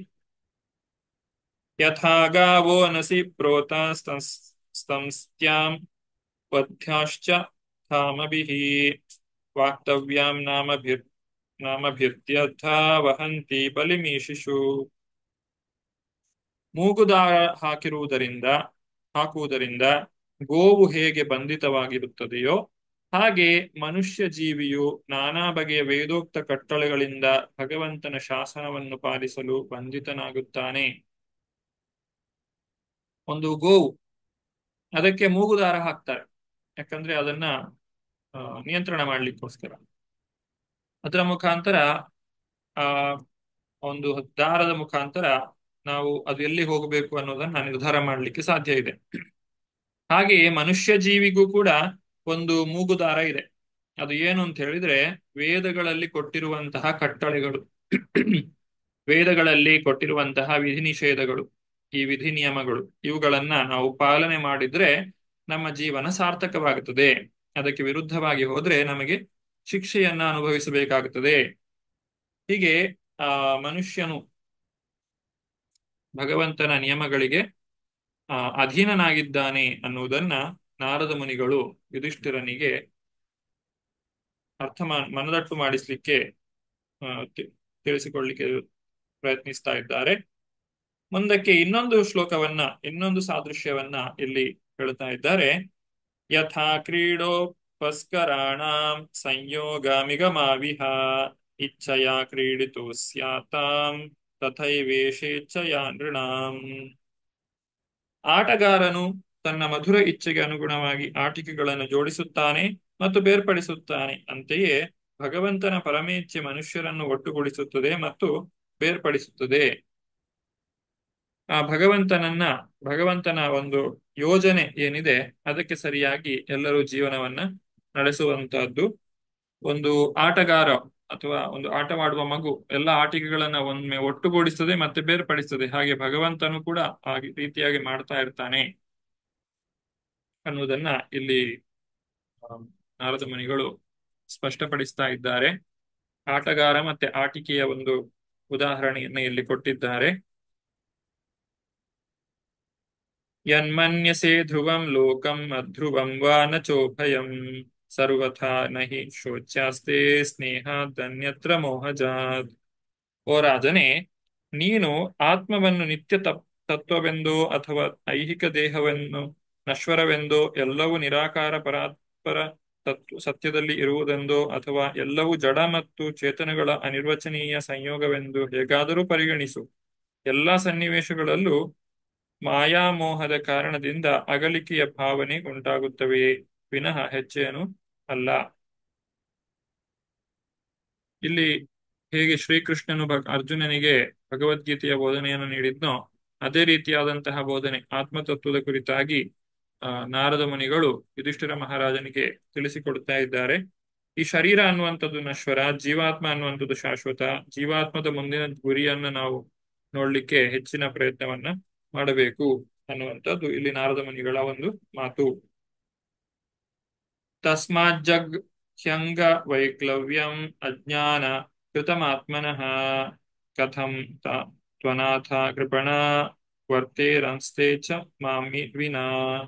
ಯಥಾ ಗಾವೋ ನಸಿ ಪ್ರೋತ ಸ್ತಂಸ್ತ್ಯಾಂ ವಧ್ಯಾಶ್ಚ ಕಾಮಭಿಃ ವಾಕ್ತವ್ಯಾಂ ನಾಮಭಿರ್ ನಾಮಭಿರ್ತ್ಯರ್ಥಾ ವಹಂತಿ ಬಲಿಮೀಶಿಷು ಮೂಗುದಾರ ಹಾಕಿರುವುದರಿಂದ ಹಾಕುವುದರಿಂದ ಗೋವು ಹೇಗೆ ಬಂಧಿತವಾಗಿರುತ್ತದೆಯೋ ಹಾಗೆ ಮನುಷ್ಯ ಜೀವಿಯು ನಾನಾ ಬಗೆಯ ವೇದೋಕ್ತ ಕಟ್ಟಳೆಗಳಿಂದ ಭಗವಂತನ ಶಾಸನವನ್ನು ಪಾಲಿಸಲು ಬಂಧಿತನಾಗುತ್ತಾನೆ ಒಂದು ಗೋವು ಅದಕ್ಕೆ ಮೂಗುದಾರ ಹಾಕ್ತಾರೆ ಯಾಕಂದ್ರೆ ಅದನ್ನ ಆ, ನಿಯಂತ್ರಣ ಮಾಡ್ಲಿಕ್ಕೋಸ್ಕರ ಅದರ ಮುಖಾಂತರ ಆ ಒಂದು ದಾರದ ಮುಖಾಂತರ ನಾವು ಅದು ಎಲ್ಲಿ ಹೋಗಬೇಕು ಅನ್ನೋದನ್ನ ನಿರ್ಧಾರ ಮಾಡಲಿಕ್ಕೆ ಸಾಧ್ಯ ಇದೆ ಹಾಗೆಯೇ ಮನುಷ್ಯ ಜೀವಿಗೂ ಕೂಡ ಒಂದು ಮೂಗುದಾರ ಇದೆ ಅದು ಏನು ಅಂತ ಹೇಳಿದ್ರೆ ವೇದಗಳಲ್ಲಿ ಕೊಟ್ಟಿರುವಂತಹ ಕಟ್ಟಳೆಗಳು ವೇದಗಳಲ್ಲಿ ಕೊಟ್ಟಿರುವಂತಹ ವಿಧಿ ನಿಷೇಧಗಳು ಈ ವಿಧಿ ನಿಯಮಗಳು ಇವುಗಳನ್ನ ನಾವು ಪಾಲನೆ ಮಾಡಿದ್ರೆ ನಮ್ಮ ಜೀವನ ಸಾರ್ಥಕವಾಗುತ್ತದೆ ಅದಕ್ಕೆ ವಿರುದ್ಧವಾಗಿ ಹೋದ್ರೆ ನಮಗೆ ಶಿಕ್ಷೆಯನ್ನ ಅನುಭವಿಸಬೇಕಾಗುತ್ತದೆ ಹೀಗೆ ಆ ಮನುಷ್ಯನು ಭಗವಂತನ ನಿಯಮಗಳಿಗೆ ಆ, ಅಧೀನನಾಗಿದ್ದಾನೆ ಅನ್ನುವುದನ್ನ ನಾರದ ಮುನಿಗಳು ಯುಧಿಷ್ಠಿರನಿಗೆ ಅರ್ಥ ಮಾ ಮನದಟ್ಟು ಮಾಡಿಸ್ಲಿಕ್ಕೆ ಆ, ತಿ- ತಿಳಿಸಿಕೊಳ್ಳಿಕ್ಕೆ ಪ್ರಯತ್ನಿಸ್ತಾ ಇದ್ದಾರೆ ಮುಂದಕ್ಕೆ ಇನ್ನೊಂದು ಶ್ಲೋಕವನ್ನ ಇನ್ನೊಂದು ಸಾದೃಶ್ಯವನ್ನ ಇಲ್ಲಿ ಹೇಳ್ತಾ ಇದ್ದಾರೆ ಯಥಾ ಕ್ರೀಡೋಪಸ್ಕರಾಣಾಂ ಸಂಯೋಗಾಮಿಗಮಾವಿಹ ಇಚ್ಛಯ ಕ್ರೀಡಿತು ಸ್ಯಾತಾಂ ತಥೈವೇಶೇಚ್ಛಯ ನೃಣಾಂ ಆಟಗಾರನು ತನ್ನ ಮಧುರ ಇಚ್ಛೆಗೆ ಅನುಗುಣವಾಗಿ ಆಟಿಕೆಗಳನ್ನು ಜೋಡಿಸುತ್ತಾನೆ ಮತ್ತು ಬೇರ್ಪಡಿಸುತ್ತಾನೆ ಅಂತೆಯೇ ಭಗವಂತನ ಪರಮೇಚ್ಛೆ ಮನುಷ್ಯರನ್ನು ಒಟ್ಟುಗೂಡಿಸುತ್ತದೆ ಮತ್ತು ಬೇರ್ಪಡಿಸುತ್ತದೆ ಆ ಭಗವಂತನನ್ನ ಭಗವಂತನ ಒಂದು ಯೋಜನೆ ಏನಿದೆ ಅದಕ್ಕೆ ಸರಿಯಾಗಿ ಎಲ್ಲರೂ ಜೀವನವನ್ನ ನಡೆಸುವಂತಹದ್ದು ಒಂದು ಆಟಗಾರ ಅಥವಾ ಒಂದು ಆಟವಾಡುವ ಮಗು ಎಲ್ಲ ಆಟಿಕೆಗಳನ್ನ ಒಮ್ಮೆ ಒಟ್ಟುಗೂಡಿಸ್ತದೆ ಮತ್ತೆ ಬೇರ್ಪಡಿಸ್ತದೆ ಹಾಗೆ ಭಗವಂತನು ಕೂಡ ಆ ರೀತಿಯಾಗಿ ಮಾಡ್ತಾ ಇರ್ತಾನೆ ಅನ್ನುವುದನ್ನ ಇಲ್ಲಿ ಆ, ನಾರದ ಮುನಿಗಳು ಸ್ಪಷ್ಟಪಡಿಸ್ತಾ ಇದ್ದಾರೆ ಆಟಗಾರ ಮತ್ತೆ ಆಟಿಕೆಯ ಒಂದು ಉದಾಹರಣೆಯನ್ನ ಇಲ್ಲಿ ಕೊಟ್ಟಿದ್ದಾರೆ ಯನ್ಮನ್ಯಸೆ ಧ್ರುವಂ ಲೋಕಂ ಅಧ್ರುವಂ ವಾ ನ ಚೋಭಯಂ ಸರ್ವಥಾ ನಹಿ ಶೋಚ್ಯಾಸ್ತೆ ಸ್ನೇಹಾದನ್ಯತ್ರ ಮೋಹಜಾತ್ ಓ ರಾಜನೇ ನೀನು ಆತ್ಮವನ್ನು ನಿತ್ಯ ತಪ್ ತತ್ವವೆಂದೋ ಅಥವಾ ಐಹಿಕ ದೇಹವನ್ನು ನಶ್ವರವೆಂದೋ ಎಲ್ಲವೂ ನಿರಾಕಾರ ಪರಾ ಪರಸ್ಪರ ತತ್ವ ಸತ್ಯದಲ್ಲಿ ಇರುವುದೆಂದೋ ಅಥವಾ ಎಲ್ಲವೂ ಜಡ ಮತ್ತು ಚೇತನಗಳ ಅನಿರ್ವಚನೀಯ ಸಂಯೋಗವೆಂದು ಹೇಗಾದರೂ ಪರಿಗಣಿಸು ಎಲ್ಲಾ ಸನ್ನಿವೇಶಗಳಲ್ಲೂ ಮಾಯಾಮೋಹದ ಕಾರಣದಿಂದ ಅಗಲಿಕೆಯ ಭಾವನೆ ಉಂಟಾಗುತ್ತವೆಯೇ ವಿನಃ ಹೆಚ್ಚೇನು ಅಲ್ಲ ಇಲ್ಲಿ ಹೇಗೆ ಶ್ರೀಕೃಷ್ಣನು ಭಗ್- ಅರ್ಜುನನಿಗೆ ಭಗವದ್ಗೀತೆಯ ಬೋಧನೆಯನ್ನು ನೀಡಿದ್ನೋ ಅದೇ ರೀತಿಯಾದಂತಹ ಬೋಧನೆ ಆತ್ಮತತ್ವದ ಕುರಿತಾಗಿ ಆ, ನಾರದ ಮುನಿಗಳು ಯುಧಿಷ್ಠಿರ ಮಹಾರಾಜನಿಗೆ ತಿಳಿಸಿಕೊಡ್ತಾ ಇದ್ದಾರೆ ಈ ಶರೀರ ಅನ್ನುವಂಥದ್ದು ನಶ್ವರ ಜೀವಾತ್ಮ ಅನ್ನುವಂಥದ್ದು ಶಾಶ್ವತ ಜೀವಾತ್ಮದ ಮುಂದಿನ ಗುರಿಯನ್ನ ನಾವು ನೋಡ್ಲಿಕ್ಕೆ ಹೆಚ್ಚಿನ ಪ್ರಯತ್ನವನ್ನ ಮಾಡಬೇಕು ಅನ್ನುವಂಥದ್ದು ಇಲ್ಲಿ ನಾರದ ಮುನಿಗಳ ಒಂದು ಮಾತು ತಸ್ಮಾಜ್ಜಗ್ ಹ್ಯಂಗ ವೈಕ್ಲವ್ಯಂ ಅಜ್ಞಾನ ಕೃತಮಾತ್ಮನಃ ಕಥಂ ತ- ತ್ವನಾಥ ಕೃಪಣ ವರ್ತೇರಂಸ್ತೆ ಚ ಮಾಮಿ ವಿನಾ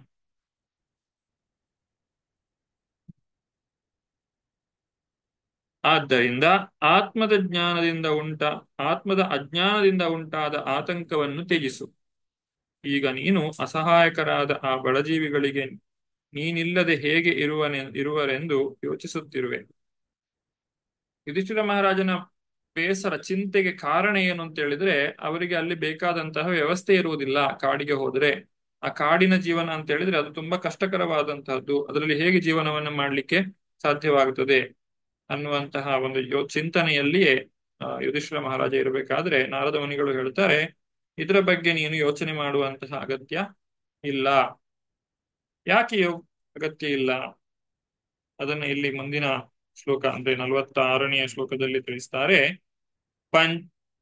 ಆದ್ದರಿಂದ ಆತ್ಮದ ಜ್ಞಾನದಿಂದ ಉಂಟ ಆತ್ಮದ ಅಜ್ಞಾನದಿಂದ ಉಂಟಾದ ಆತಂಕವನ್ನು ತ್ಯಜಿಸು ಈಗ ನೀನು ಅಸಹಾಯಕರಾದ ಆ ಬಡಜೀವಿಗಳಿಗೆ ನೀನಿಲ್ಲದೆ ಹೇಗೆ ಇರುವನೆ ಇರುವರೆಂದು ಯೋಚಿಸುತ್ತಿರುವೆ ಯುಧಿಷ್ಠಿರ ಮಹಾರಾಜನ ಬೇಸರ ಚಿಂತೆಗೆ ಕಾರಣ ಏನು ಅಂತ ಹೇಳಿದ್ರೆ ಅವರಿಗೆ ಅಲ್ಲಿ ಬೇಕಾದಂತಹ ವ್ಯವಸ್ಥೆ ಇರುವುದಿಲ್ಲ ಕಾಡಿಗೆ ಹೋದ್ರೆ ಆ ಕಾಡಿನ ಜೀವನ ಅಂತ ಹೇಳಿದ್ರೆ ಅದು ತುಂಬಾ ಕಷ್ಟಕರವಾದಂತಹದ್ದು ಅದರಲ್ಲಿ ಹೇಗೆ ಜೀವನವನ್ನು ಮಾಡಲಿಕ್ಕೆ ಸಾಧ್ಯವಾಗುತ್ತದೆ ಅನ್ನುವಂತಹ ಒಂದು ಯೋ ಚಿಂತನೆಯಲ್ಲಿಯೇ ಆ, ಯುಧಿಷ್ಠಿರ ಮಹಾರಾಜ ಇರಬೇಕಾದ್ರೆ ನಾರದ ಮುನಿಗಳು ಹೇಳ್ತಾರೆ ಇದರ ಬಗ್ಗೆ ನೀನು ಯೋಚನೆ ಮಾಡುವಂತಹ ಅಗತ್ಯ ಇಲ್ಲ ಯಾಕೆ ಯೋ- ಅಗತ್ಯ ಇಲ್ಲ ಅದನ್ನ ಇಲ್ಲಿ ಮುಂದಿನ ಶ್ಲೋಕ ಅಂದ್ರೆ ನಲವತ್ತ ಆರನೆಯ ಶ್ಲೋಕದಲ್ಲಿ ತಿಳಿಸ್ತಾರೆ ಪಂಚ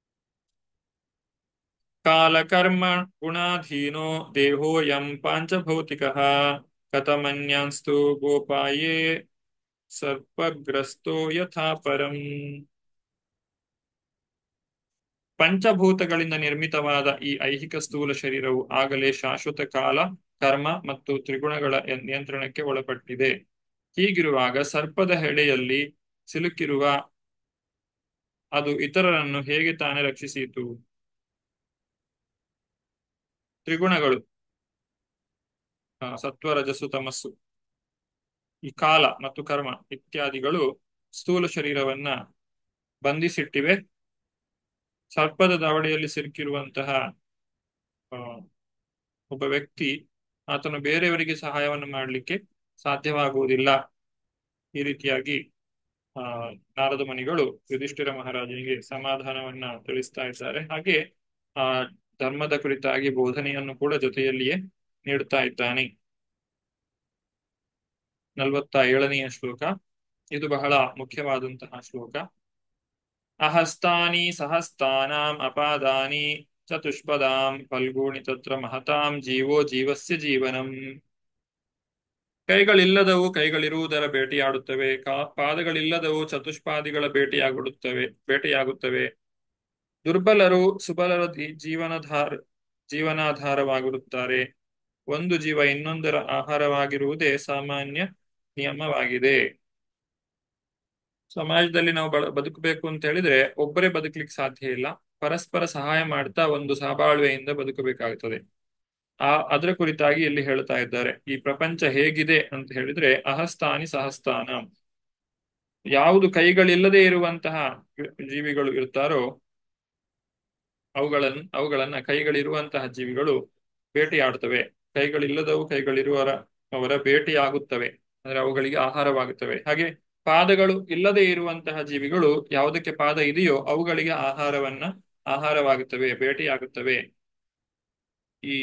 ಕಾಲಕರ್ಮ ಗುಣಾಧೀನೋ ದೇಹೋಯಂ ಪಾಂಚಭೌತಿಕಃ ಕಥಮನ್ಯಾಂಸ್ತು ಗೋಪಾಯೇ ಸರ್ಪಗ್ರಸ್ತೋ ಯಥಾ ಪರಂ ಪಂಚಭೂತಗಳಿಂದ ನಿರ್ಮಿತವಾದ ಈ ಐಹಿಕ ಸ್ಥೂಲ ಶರೀರವು ಆಗಲೇ ಶಾಶ್ವತ ಕಾಲ ಕರ್ಮ ಮತ್ತು ತ್ರಿಗುಣಗಳ ಎನ್- ನಿಯಂತ್ರಣಕ್ಕೆ ಒಳಪಟ್ಟಿದೆ ಹೀಗಿರುವಾಗ ಸರ್ಪದ ಹೆಡೆಯಲ್ಲಿ ಸಿಲುಕಿರುವ ಅದು ಇತರರನ್ನು ಹೇಗೆ ತಾನೇ ರಕ್ಷಿಸಿತು ತ್ರಿಗುಣಗಳು ಆ, ಸತ್ವ ರಜಸ್ಸು ತಮಸ್ಸು ಈ ಕಾಲ ಮತ್ತು ಕರ್ಮ ಇತ್ಯಾದಿಗಳು ಸ್ಥೂಲ ಶರೀರವನ್ನ ಬಂಧಿಸಿಟ್ಟಿವೆ ಸರ್ಪದ ದಾವಡೆಯಲ್ಲಿ ಸಿಲುಕಿರುವಂತಹ ಆ, ಒಬ್ಬ ವ್ಯಕ್ತಿ ಆತನು ಬೇರೆಯವರಿಗೆ ಸಹಾಯವನ್ನು ಮಾಡಲಿಕ್ಕೆ ಸಾಧ್ಯವಾಗುವುದಿಲ್ಲ ಈ ರೀತಿಯಾಗಿ ಆ ನಾರದ ಮುನಿಗಳು ಯುಧಿಷ್ಠಿರ ಮಹಾರಾಜನಿಗೆ ಸಮಾಧಾನವನ್ನ ತಿಳಿಸ್ತಾ ಇದ್ದಾರೆ ಹಾಗೆ ಆ ಧರ್ಮದ ಕುರಿತಾಗಿ ಬೋಧನೆಯನ್ನು ಕೂಡ ಜೊತೆಯಲ್ಲಿಯೇ ನೀಡುತ್ತಾ ಇದ್ದಾನೆ ನಲವತ್ತ ಏಳನೆಯ ಶ್ಲೋಕ ಇದು ಬಹಳ ಮುಖ್ಯವಾದಂತಹ ಶ್ಲೋಕ ಅಹಸ್ತಾನಿ ಸಹಸ್ತಾನಾಂ ಅಪಾದಾನಿ ಚತುಷ್ಪದಾಂ ಫಲ್ಗೂಣಿ ತತ್ರ ಮಹತಾಂ ಜೀವೋ ಜೀವಸ್ಯ ಜೀವನಂ ಕೈಗಳಿಲ್ಲದವು ಕೈಗಳಿರುವುದರ ಬೇಟೆಯಾಡುತ್ತವೆ ಕಾ ಪಾದಗಳಿಲ್ಲದವು ಚತುಷ್ಪಾದಿಗಳ ಬೇಟೆಯಾಗುತ್ತವೆ ಬೇಟೆಯಾಗುತ್ತವೆ ದುರ್ಬಲರು ಸುಬಲರ ಜೀ- ಜೀವನಾಧಾರ ಜೀವನಾಧಾರವಾಗಿರುತ್ತಾರೆ ಒಂದು ಜೀವ ಇನ್ನೊಂದರ ಆಹಾರವಾಗಿರುವುದೇ ಸಾಮಾನ್ಯ ನಿಯಮವಾಗಿದೆ ಸಮಾಜದಲ್ಲಿ ನಾವು ಬಳ ಬದುಕಬೇಕು ಅಂತ ಹೇಳಿದ್ರೆ ಒಬ್ಬರೇ ಬದುಕಲಿಕ್ಕೆ ಸಾಧ್ಯ ಇಲ್ಲ ಪರಸ್ಪರ ಸಹಾಯ ಮಾಡ್ತಾ ಒಂದು ಸಹಬಾಳ್ವೆಯಿಂದ ಬದುಕಬೇಕಾಗುತ್ತದೆ ಆ ಅದರ ಕುರಿತಾಗಿ ಇಲ್ಲಿ ಹೇಳ್ತಾ ಇದ್ದಾರೆ ಈ ಪ್ರಪಂಚ ಹೇಗಿದೆ ಅಂತ ಹೇಳಿದ್ರೆ ಅಹಸ್ತಾನಿ ಸಹಸ್ತಾನ ಯಾವುದು ಕೈಗಳಿಲ್ಲದೆ ಇರುವಂತಹ ಜೀವಿಗಳು ಇರ್ತಾರೋ ಅವುಗಳನ್ನ ಅವುಗಳನ್ನ ಕೈಗಳಿರುವಂತಹ ಜೀವಿಗಳು ಬೇಟೆಯಾಡ್ತವೆ ಕೈಗಳಿಲ್ಲದವು ಕೈಗಳಿರುವರ ಅವರ ಬೇಟೆಯಾಗುತ್ತವೆ ಅಂದ್ರೆ ಅವುಗಳಿಗೆ ಆಹಾರವಾಗುತ್ತವೆ ಹಾಗೆ ಪಾದಗಳು ಇಲ್ಲದೆ ಇರುವಂತಹ ಜೀವಿಗಳು ಯಾವುದಕ್ಕೆ ಪಾದ ಇದೆಯೋ ಅವುಗಳಿಗೆ ಆಹಾರವನ್ನ ಆಹಾರವಾಗುತ್ತವೆ ಬೇಟೆಯಾಗುತ್ತವೆ ಈ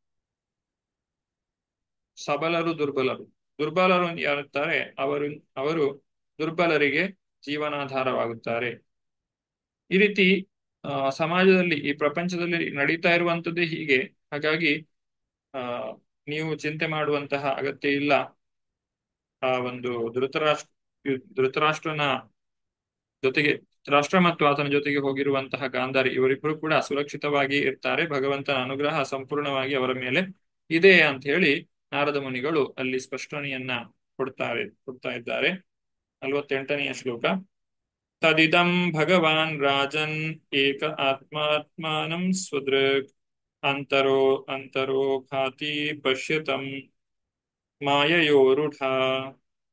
ಸಬಲರು ದುರ್ಬಲರು ದುರ್ಬಲರು ಯಾರುತ್ತಾರೆ ಅವರು ಅವರು ದುರ್ಬಲರಿಗೆ ಜೀವನಾಧಾರವಾಗುತ್ತಾರೆ ಈ ರೀತಿ ಆ, ಸಮಾಜದಲ್ಲಿ ಈ ಪ್ರಪಂಚದಲ್ಲಿ ನಡೀತಾ ಇರುವಂತದ್ದೇ ಹೀಗೆ ಹಾಗಾಗಿ ಆ ನೀವು ಚಿಂತೆ ಮಾಡುವಂತಹ ಅಗತ್ಯ ಇಲ್ಲ ಆ ಒಂದು ಧೃತರಾಷ್ಟ್ರ ಧೃತರಾಷ್ಟ್ರನ ಜೊತೆಗೆ ರಾಷ್ಟ್ರ ಮತ್ತು ಆತನ ಜೊತೆಗೆ ಹೋಗಿರುವಂತಹ ಗಾಂಧಾರಿ ಇವರಿಬ್ಬರು ಕೂಡ ಸುರಕ್ಷಿತವಾಗಿ ಇರ್ತಾರೆ ಭಗವಂತನ ಅನುಗ್ರಹ ಸಂಪೂರ್ಣವಾಗಿ ಅವರ ಮೇಲೆ ಇದೆ ಅಂತ ಹೇಳಿ ನಾರದ ಮುನಿಗಳು ಅಲ್ಲಿ ಸ್ಪಷ್ಟನೆಯನ್ನ ಕೊಡ್ತಾರೆ ಕೊಡ್ತಾ ಇದ್ದಾರೆ ನಲವತ್ತೆಂಟನೆಯ ಶ್ಲೋಕ ತದಿದಂ ಭಗವಾನ್ ರಾಜನ್ ಏಕ ಆತ್ಮಾತ್ಮಾನಂ ಸ್ವದೃಕ್ ಅಂತರೋ ಅಂತರೋ ಭಾತಿ ಪಶ್ಯತಂ ಮಾಯಯೋರುಢ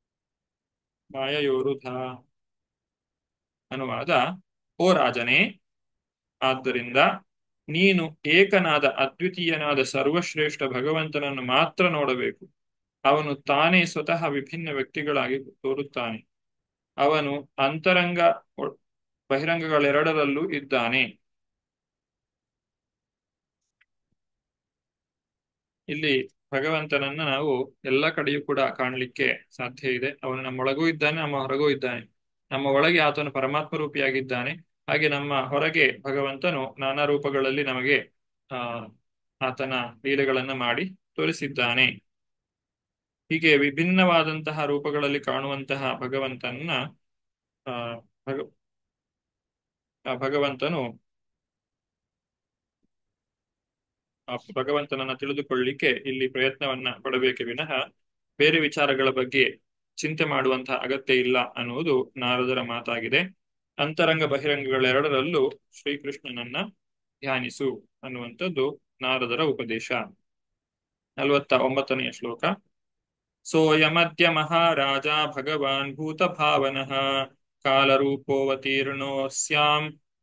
ಮಾಯಯೋರುಧ ಅನುವಾದ ಓ ರಾಜನೇ ಆದ್ದರಿಂದ ನೀನು ಏಕನಾದ ಅದ್ವಿತೀಯನಾದ ಸರ್ವಶ್ರೇಷ್ಠ ಭಗವಂತನನ್ನು ಮಾತ್ರ ನೋಡಬೇಕು ಅವನು ತಾನೇ ಸ್ವತಃ ವಿಭಿನ್ನ ವ್ಯಕ್ತಿಗಳಾಗಿ ತೋರುತ್ತಾನೆ ಅವನು ಅಂತರಂಗ ಬಹಿರಂಗಗಳೆರಡರಲ್ಲೂ ಇದ್ದಾನೆ ಇಲ್ಲಿ ಭಗವಂತನನ್ನ ನಾವು ಎಲ್ಲ ಕಡೆಯೂ ಕೂಡ ಕಾಣಲಿಕ್ಕೆ ಸಾಧ್ಯ ಇದೆ ಅವನು ನಮ್ಮೊಳಗೂ ಇದ್ದಾನೆ ನಮ್ಮ ಹೊರಗೂ ಇದ್ದಾನೆ ನಮ್ಮ ಒಳಗೆ ಆತನು ಪರಮಾತ್ಮ ರೂಪಿಯಾಗಿದ್ದಾನೆ ಹಾಗೆ ನಮ್ಮ ಹೊರಗೆ ಭಗವಂತನು ನಾನಾ ರೂಪಗಳಲ್ಲಿ ನಮಗೆ ಆ ಆತನ ಲೀಲೆಗಳನ್ನ ಮಾಡಿ ತೋರಿಸಿದ್ದಾನೆ ಹೀಗೆ ವಿಭಿನ್ನವಾದಂತಹ ರೂಪಗಳಲ್ಲಿ ಕಾಣುವಂತಹ ಭಗವಂತನ ಆ ಭಗ ಆ ಭಗವಂತನು ಆ ಭಗವಂತನನ್ನ ತಿಳಿದುಕೊಳ್ಳಿಕ್ಕೆ ಇಲ್ಲಿ ಪ್ರಯತ್ನವನ್ನ ಪಡಬೇಕೆ ವಿನಃ ಬೇರೆ ವಿಚಾರಗಳ ಬಗ್ಗೆ ಚಿಂತೆ ಮಾಡುವಂತಹ ಅಗತ್ಯ ಇಲ್ಲ ಅನ್ನುವುದು ನಾರದರ ಮಾತಾಗಿದೆ ಅಂತರಂಗ ಬಹಿರಂಗಗಳೆರಡರಲ್ಲೂ ಶ್ರೀಕೃಷ್ಣನನ್ನ ಧ್ಯಾನಿಸು ಅನ್ನುವಂಥದ್ದು ನಾರದರ ಉಪದೇಶ ನಲವತ್ತ ಒಂಬತ್ತನೆಯ ಶ್ಲೋಕ ಸೋಯಮದ್ಯ ಮಹಾರಾಜ ಭಗವಾನ್ ಭೂತ ಭಾವನಃ ಕಾಲರೂಪೋವತೀರ್ಣೋಸ್ಯಾಂ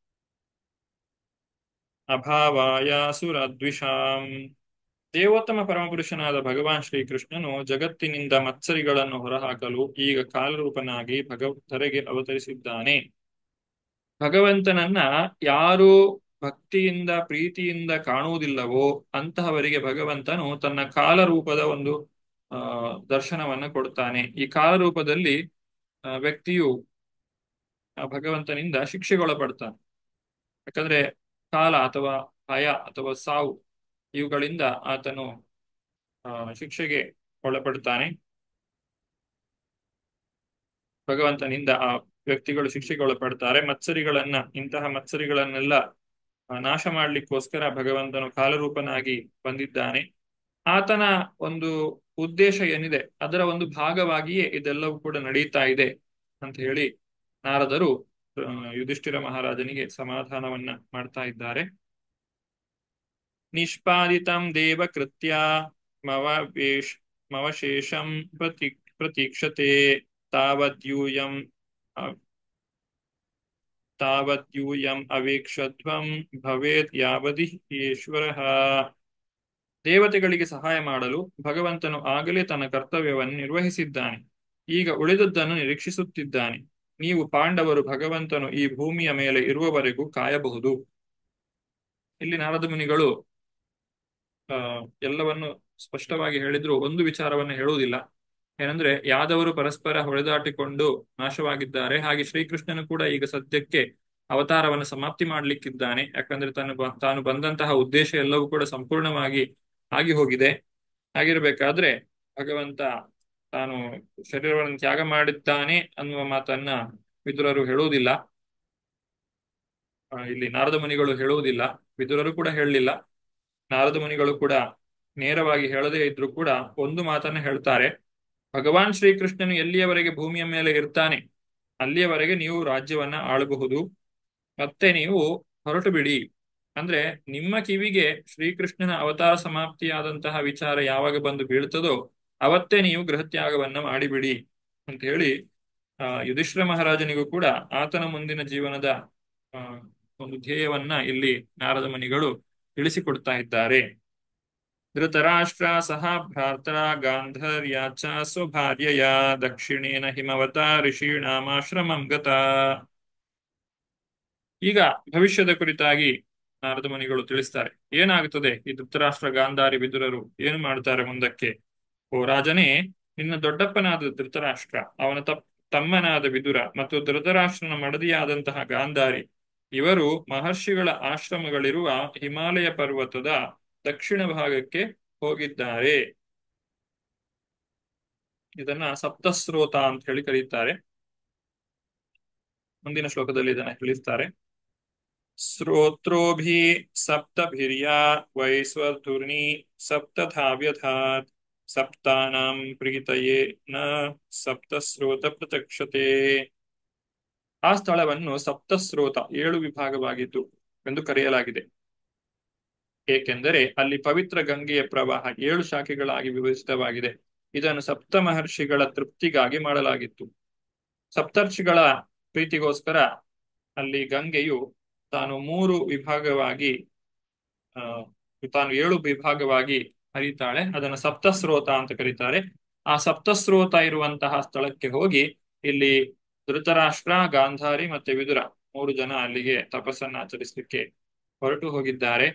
ಅಭಾವಾಯ ಸುರದ್ವಿಷಾಂ ದೇವೋತ್ತಮ ಪರಮಪುರುಷನಾದ ಭಗವಾನ್ ಶ್ರೀಕೃಷ್ಣನು ಜಗತ್ತಿನಿಂದ ಮತ್ಸರಿಗಳನ್ನು ಹೊರಹಾಕಲು ಈಗ ಕಾಲರೂಪನಾಗಿ ಭಗವಂತರಿಗೆ ಅವತರಿಸಿದ್ದಾನೆ ಭಗವಂತನನ್ನ ಯಾರು ಭಕ್ತಿಯಿಂದ ಪ್ರೀತಿಯಿಂದ ಕಾಣುವುದಿಲ್ಲವೋ ಅಂತಹವರಿಗೆ ಭಗವಂತನು ತನ್ನ ಕಾಲರೂಪದ ಒಂದು ಆ ದರ್ಶನವನ್ನ ಕೊಡ್ತಾನೆ ಈ ಕಾಲರೂಪದಲ್ಲಿ ವ್ಯಕ್ತಿಯು ಭಗವಂತನಿಂದ ಶಿಕ್ಷೆಗೊಳಪಡ್ತಾನೆ ಯಾಕಂದ್ರೆ ಕಾಲ ಅಥವಾ ಭಯ ಅಥವಾ ಸಾವು ಇವುಗಳಿಂದ ಆತನು ಶಿಕ್ಷೆಗೆ ಒಳಪಡ್ತಾನೆ ಭಗವಂತನಿಂದ ಆ ವ್ಯಕ್ತಿಗಳು ಶಿಕ್ಷೆಗೆ ಒಳಪಡ್ತಾರೆ ಮತ್ಸರಿಗಳನ್ನ ಇಂತಹ ಮತ್ಸರಿಗಳನ್ನೆಲ್ಲ ನಾಶ ಮಾಡ್ಲಿಕ್ಕೋಸ್ಕರ ಭಗವಂತನು ಕಾಲರೂಪನಾಗಿ ಬಂದಿದ್ದಾನೆ ಆತನ ಒಂದು ಉದ್ದೇಶ ಏನಿದೆ ಅದರ ಒಂದು ಭಾಗವಾಗಿಯೇ ಇದೆಲ್ಲವೂ ಕೂಡ ನಡೀತಾ ಇದೆ ಅಂತ ಹೇಳಿ ನಾರದರು ಯುಧಿಷ್ಠಿರ ಮಹಾರಾಜನಿಗೆ ಸಮಾಧಾನವನ್ನ ಮಾಡ್ತಾ ಇದ್ದಾರೆ ನಿಷ್ಪಾದಿತಂ ದೇವಕೃತ್ಯ ಮವವೇಶ್ ಮವಶೇಷಂ ಪ್ರತಿ ಪ್ರತೀಕ್ಷತೆ ತಾವದ್ಯೂಯಂ ತಾವದ್ಯೂಯಂ ಅವೇಕ್ಷಧ್ವಂ ಭವೇತ್ ಯಾವದಿ ಈಶ್ವರಃ ದೇವತೆಗಳಿಗೆ ಸಹಾಯ ಮಾಡಲು ಭಗವಂತನು ಆಗಲೇ ತನ್ನ ಕರ್ತವ್ಯವನ್ನು ನಿರ್ವಹಿಸಿದ್ದಾನೆ ಈಗ ಉಳಿದದ್ದನ್ನು ನಿರೀಕ್ಷಿಸುತ್ತಿದ್ದಾನೆ ನೀವು ಪಾಂಡವರು ಭಗವಂತನು ಈ ಭೂಮಿಯ ಮೇಲೆ ಇರುವವರೆಗೂ ಕಾಯಬಹುದು ಇಲ್ಲಿ ನಾರದ ಮುನಿಗಳು ಆ ಎಲ್ಲವನ್ನು ಸ್ಪಷ್ಟವಾಗಿ ಹೇಳಿದ್ರು ಒಂದು ವಿಚಾರವನ್ನು ಹೇಳುವುದಿಲ್ಲ ಏನಂದ್ರೆ ಯಾದವರು ಪರಸ್ಪರ ಹೊಡೆದಾಟಿಕೊಂಡು ನಾಶವಾಗಿದ್ದಾರೆ ಹಾಗೆ ಶ್ರೀಕೃಷ್ಣನು ಕೂಡ ಈಗ ಸದ್ಯಕ್ಕೆ ಅವತಾರವನ್ನು ಸಮಾಪ್ತಿ ಮಾಡ್ಲಿಕ್ಕಿದ್ದಾನೆ ಯಾಕಂದ್ರೆ ತಾನು ತಾನು ಬಂದಂತಹ ಉದ್ದೇಶ ಎಲ್ಲವೂ ಕೂಡ ಸಂಪೂರ್ಣವಾಗಿ ಆಗಿ ಹೋಗಿದೆ ಆಗಿರ್ಬೇಕಾದ್ರೆ ಭಗವಂತ ತಾನು ಶರೀರವನ್ನು ತ್ಯಾಗ ಮಾಡಿದ್ದಾನೆ ಅನ್ನುವ ಮಾತನ್ನ ವಿದುರರು ಹೇಳುವುದಿಲ್ಲ ಇಲ್ಲಿ ನಾರದ ಮುನಿಗಳು ಹೇಳುವುದಿಲ್ಲ ವಿದುರರು ಕೂಡ ಹೇಳಲಿಲ್ಲ ನಾರದ ಮುನಿಗಳು ಕೂಡ ನೇರವಾಗಿ ಹೇಳದೇ ಇದ್ರು ಕೂಡ ಒಂದು ಮಾತನ್ನ ಹೇಳ್ತಾರೆ ಭಗವಾನ್ ಶ್ರೀಕೃಷ್ಣನು ಎಲ್ಲಿಯವರೆಗೆ ಭೂಮಿಯ ಮೇಲೆ ಇರ್ತಾನೆ ಅಲ್ಲಿಯವರೆಗೆ ನೀವು ರಾಜ್ಯವನ್ನ ಆಳಬಹುದು ಮತ್ತೆ ನೀವು ಹೊರಟು ಬಿಡಿ ಅಂದ್ರೆ ನಿಮ್ಮ ಕಿವಿಗೆ ಶ್ರೀಕೃಷ್ಣನ ಅವತಾರ ಸಮಾಪ್ತಿಯಾದಂತಹ ವಿಚಾರ ಯಾವಾಗ ಬಂದು ಬೀಳ್ತದೋ ಅವತ್ತೇ ನೀವು ಗೃಹತ್ಯಾಗವನ್ನ ಮಾಡಿಬಿಡಿ ಅಂತ ಹೇಳಿ ಆ ಯುಧಿಷ್ಠಿರ ಮಹಾರಾಜನಿಗೂ ಕೂಡ ಆತನ ಮುಂದಿನ ಜೀವನದ ಆ ಒಂದು ಧ್ಯೇಯವನ್ನ ಇಲ್ಲಿ ನಾರದ ಮುನಿಗಳು ತಿಳಿಸಿಕೊಡ್ತಾ ಇದ್ದಾರೆ ಧೃತರಾಷ್ಟ್ರ ಸಹ ಭ್ರಾತರ ಗಾಂಧರ್ಯಾಚ ಸ್ವಭಾರ್ಯಯ ದಕ್ಷಿಣೇನ ಹಿಮವತ ಋಷೀಣಾಮಾಶ್ರಮಂ ಗತ ಈಗ ಭವಿಷ್ಯದ ಕುರಿತಾಗಿ ನಾರದ ಮುನಿಗಳು ತಿಳಿಸ್ತಾರೆ ಏನಾಗುತ್ತದೆ ಈ ಧೃತರಾಷ್ಟ್ರ ಗಾಂಧಾರಿ ಬಿದುರರು ಏನು ಮಾಡ್ತಾರೆ ಮುಂದಕ್ಕೆ ಓ ರಾಜನೇ ನಿನ್ನ ದೊಡ್ಡಪ್ಪನಾದ ಧೃತರಾಷ್ಟ್ರ ಅವನ ತಪ್ ತಮ್ಮನಾದ ವಿದುರ ಮತ್ತು ಧೃತರಾಷ್ಟ್ರನ ಮಡದಿಯಾದಂತಹ ಗಾಂಧಾರಿ ಇವರು ಮಹರ್ಷಿಗಳ ಆಶ್ರಮಗಳಿರುವ ಹಿಮಾಲಯ ಪರ್ವತದ ದಕ್ಷಿಣ ಭಾಗಕ್ಕೆ ಹೋಗಿದ್ದಾರೆ ಇದನ್ನ ಸಪ್ತಸ್ರೋತ ಅಂತ ಹೇಳಿ ಕರೀತಾರೆ ಮುಂದಿನ ಶ್ಲೋಕದಲ್ಲಿ ಇದನ್ನ ತಿಳಿಸ್ತಾರೆ ಶ್ರೋತ್ರೋಭಿ ಸಪ್ತಭಿರ್ಯಾ ವೈಸ್ವರ್ಧುರ್ಣಿ ಸಪ್ತಧಾವ್ಯಧಾತ್ ಸಪ್ತಾನಾಂ ಪ್ರೀತಯೇ ನ ಸಪ್ತಸ್ರೋತ ಪ್ರತ್ಯಕ್ಷತೆ ಆ ಸ್ಥಳವನ್ನು ಸಪ್ತಸ್ರೋತ ಏಳು ವಿಭಾಗವಾಗಿದ್ದು ಎಂದು ಕರೆಯಲಾಗಿದೆ ಏಕೆಂದರೆ ಅಲ್ಲಿ ಪವಿತ್ರ ಗಂಗೆಯ ಪ್ರವಾಹ ಏಳು ಶಾಖೆಗಳಾಗಿ ವಿಭಜಿತವಾಗಿದೆ ಇದನ್ನು ಸಪ್ತ ಮಹರ್ಷಿಗಳ ತೃಪ್ತಿಗಾಗಿ ಮಾಡಲಾಗಿತ್ತು ಸಪ್ತರ್ಷಿಗಳ ಪ್ರೀತಿಗೋಸ್ಕರ ಅಲ್ಲಿ ಗಂಗೆಯು ತಾನು ಮೂರು ವಿಭಾಗವಾಗಿ ಆ, ತಾನು ಏಳು ವಿಭಾಗವಾಗಿ ಹರಿತಾಳೆ ಅದನ್ನು ಸಪ್ತಸ್ರೋತ ಅಂತ ಕರೀತಾರೆ ಆ ಸಪ್ತಸ್ರೋತ ಇರುವಂತಹ ಸ್ಥಳಕ್ಕೆ ಹೋಗಿ ಇಲ್ಲಿ ಧೃತರಾಷ್ಟ್ರ ಗಾಂಧಾರಿ ಮತ್ತೆ ವಿದುರ ಮೂರು ಜನ ಅಲ್ಲಿಗೆ ತಪಸ್ಸನ್ನ ಆಚರಿಸಲಿಕ್ಕೆ ಹೊರಟು ಹೋಗಿದ್ದಾರೆ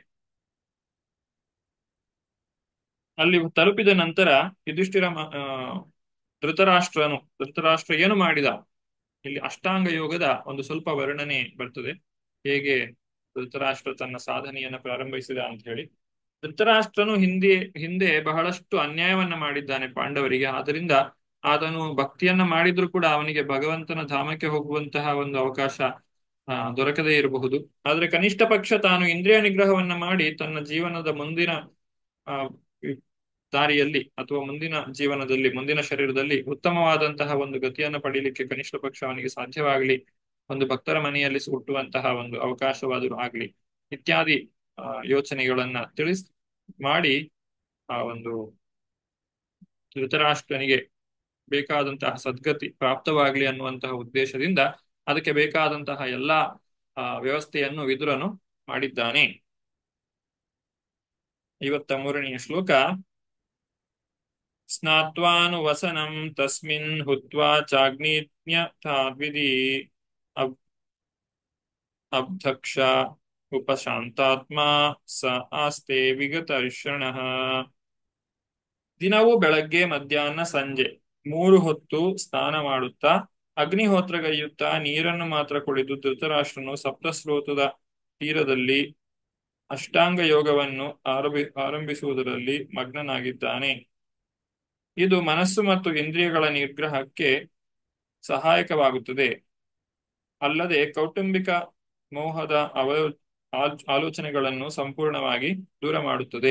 ಅಲ್ಲಿ ತಲುಪಿದ ನಂತರ ಯುಧಿಷ್ಠಿರ ಮ- ಆ, ಧೃತರಾಷ್ಟ್ರನು ಧೃತರಾಷ್ಟ್ರ ಏನು ಮಾಡಿದ ಇಲ್ಲಿ ಅಷ್ಟಾಂಗ ಯೋಗದ ಒಂದು ಸ್ವಲ್ಪ ವರ್ಣನೆ ಬರ್ತದೆ ಹೇಗೆ ಧೃತರಾಷ್ಟ್ರ ತನ್ನ ಸಾಧನೆಯನ್ನ ಪ್ರಾರಂಭಿಸಿದ ಅಂತ ಹೇಳಿ ಧೃತರಾಷ್ಟ್ರನು ಹಿಂದೆ ಹಿಂದೆ ಬಹಳಷ್ಟು ಅನ್ಯಾಯವನ್ನ ಮಾಡಿದ್ದಾನೆ ಪಾಂಡವರಿಗೆ ಆದ್ದರಿಂದ ಆತನು ಭಕ್ತಿಯನ್ನ ಮಾಡಿದ್ರು ಕೂಡ ಅವನಿಗೆ ಭಗವಂತನ ಧಾಮಕ್ಕೆ ಹೋಗುವಂತಹ ಒಂದು ಅವಕಾಶ ಆ, ದೊರಕದೇ ಇರಬಹುದು ಆದ್ರೆ ಕನಿಷ್ಠ ಪಕ್ಷ ತಾನು ಇಂದ್ರಿಯ ನಿಗ್ರಹವನ್ನ ಮಾಡಿ ತನ್ನ ಜೀವನದ ಮುಂದಿನ ಆ, ದಾರಿಯಲ್ಲಿ ಅಥವಾ ಮುಂದಿನ ಜೀವನದಲ್ಲಿ ಮುಂದಿನ ಶರೀರದಲ್ಲಿ ಉತ್ತಮವಾದಂತಹ ಒಂದು ಗತಿಯನ್ನು ಪಡೀಲಿಕ್ಕೆ ಕನಿಷ್ಠ ಪಕ್ಷ ಅವನಿಗೆ ಸಾಧ್ಯವಾಗಲಿ ಒಂದು ಭಕ್ತರ ಮನೆಯಲ್ಲಿ ಹುಟ್ಟುವಂತಹ ಒಂದು ಅವಕಾಶವಾದರೂ ಆಗ್ಲಿ ಇತ್ಯಾದಿ ಆ, ಯೋಚನೆಗಳನ್ನ ತಿಳಿಸ್ ಮಾಡಿ ಆ ಒಂದು ಧೃತರಾಷ್ಟ್ರನಿಗೆ ಬೇಕಾದಂತಹ ಸದ್ಗತಿ ಪ್ರಾಪ್ತವಾಗಲಿ ಅನ್ನುವಂತಹ ಉದ್ದೇಶದಿಂದ ಅದಕ್ಕೆ ಬೇಕಾದಂತಹ ಎಲ್ಲಾ ಆ, ವ್ಯವಸ್ಥೆಯನ್ನು ವಿದುರನು ಮಾಡಿದ್ದಾನೆ ಐವತ್ತ ಮೂರನೆಯ ಶ್ಲೋಕ ಸ್ನಾತ್ವಾನುವಸನಂ ತಸ್ಮಿನ್ ಹುತ್ವಾ ಚಾಗ್ನೇತ್ಯಥಾದ್ವಿಧಿ ಅಬ್ ಅಬ್ಧಕ್ಷ ಉಪಶಾಂತಾತ್ಮ ಸ ಆಸ್ತೆ ವಿಗತರ್ಷಣಃ ದಿನವೂ ಬೆಳಗ್ಗೆ ಮಧ್ಯಾಹ್ನ ಸಂಜೆ ಮೂರು ಹೊತ್ತು ಸ್ನಾನ ಮಾಡುತ್ತಾ ಅಗ್ನಿಹೋತ್ರಗೈಯುತ್ತಾ ನೀರನ್ನು ಮಾತ್ರ ಕುಡಿದು ಧೃತರಾಷ್ಟ್ರನು ಸಪ್ತಸ್ರೋತದ ತೀರದಲ್ಲಿ ಅಷ್ಟಾಂಗ ಯೋಗವನ್ನು ಆರಂಭಿ ಆರಂಭಿಸುವುದರಲ್ಲಿ ಮಗ್ನನಾಗಿದ್ದಾನೆ ಇದು ಮನಸ್ಸು ಮತ್ತು ಇಂದ್ರಿಯಗಳ ನಿಗ್ರಹಕ್ಕೆ ಸಹಾಯಕವಾಗುತ್ತದೆ ಅಲ್ಲದೆ ಕೌಟುಂಬಿಕ ಮೋಹದ ಅವ ಆಲ್- ಆಲೋಚನೆಗಳನ್ನು ಸಂಪೂರ್ಣವಾಗಿ ದೂರ ಮಾಡುತ್ತದೆ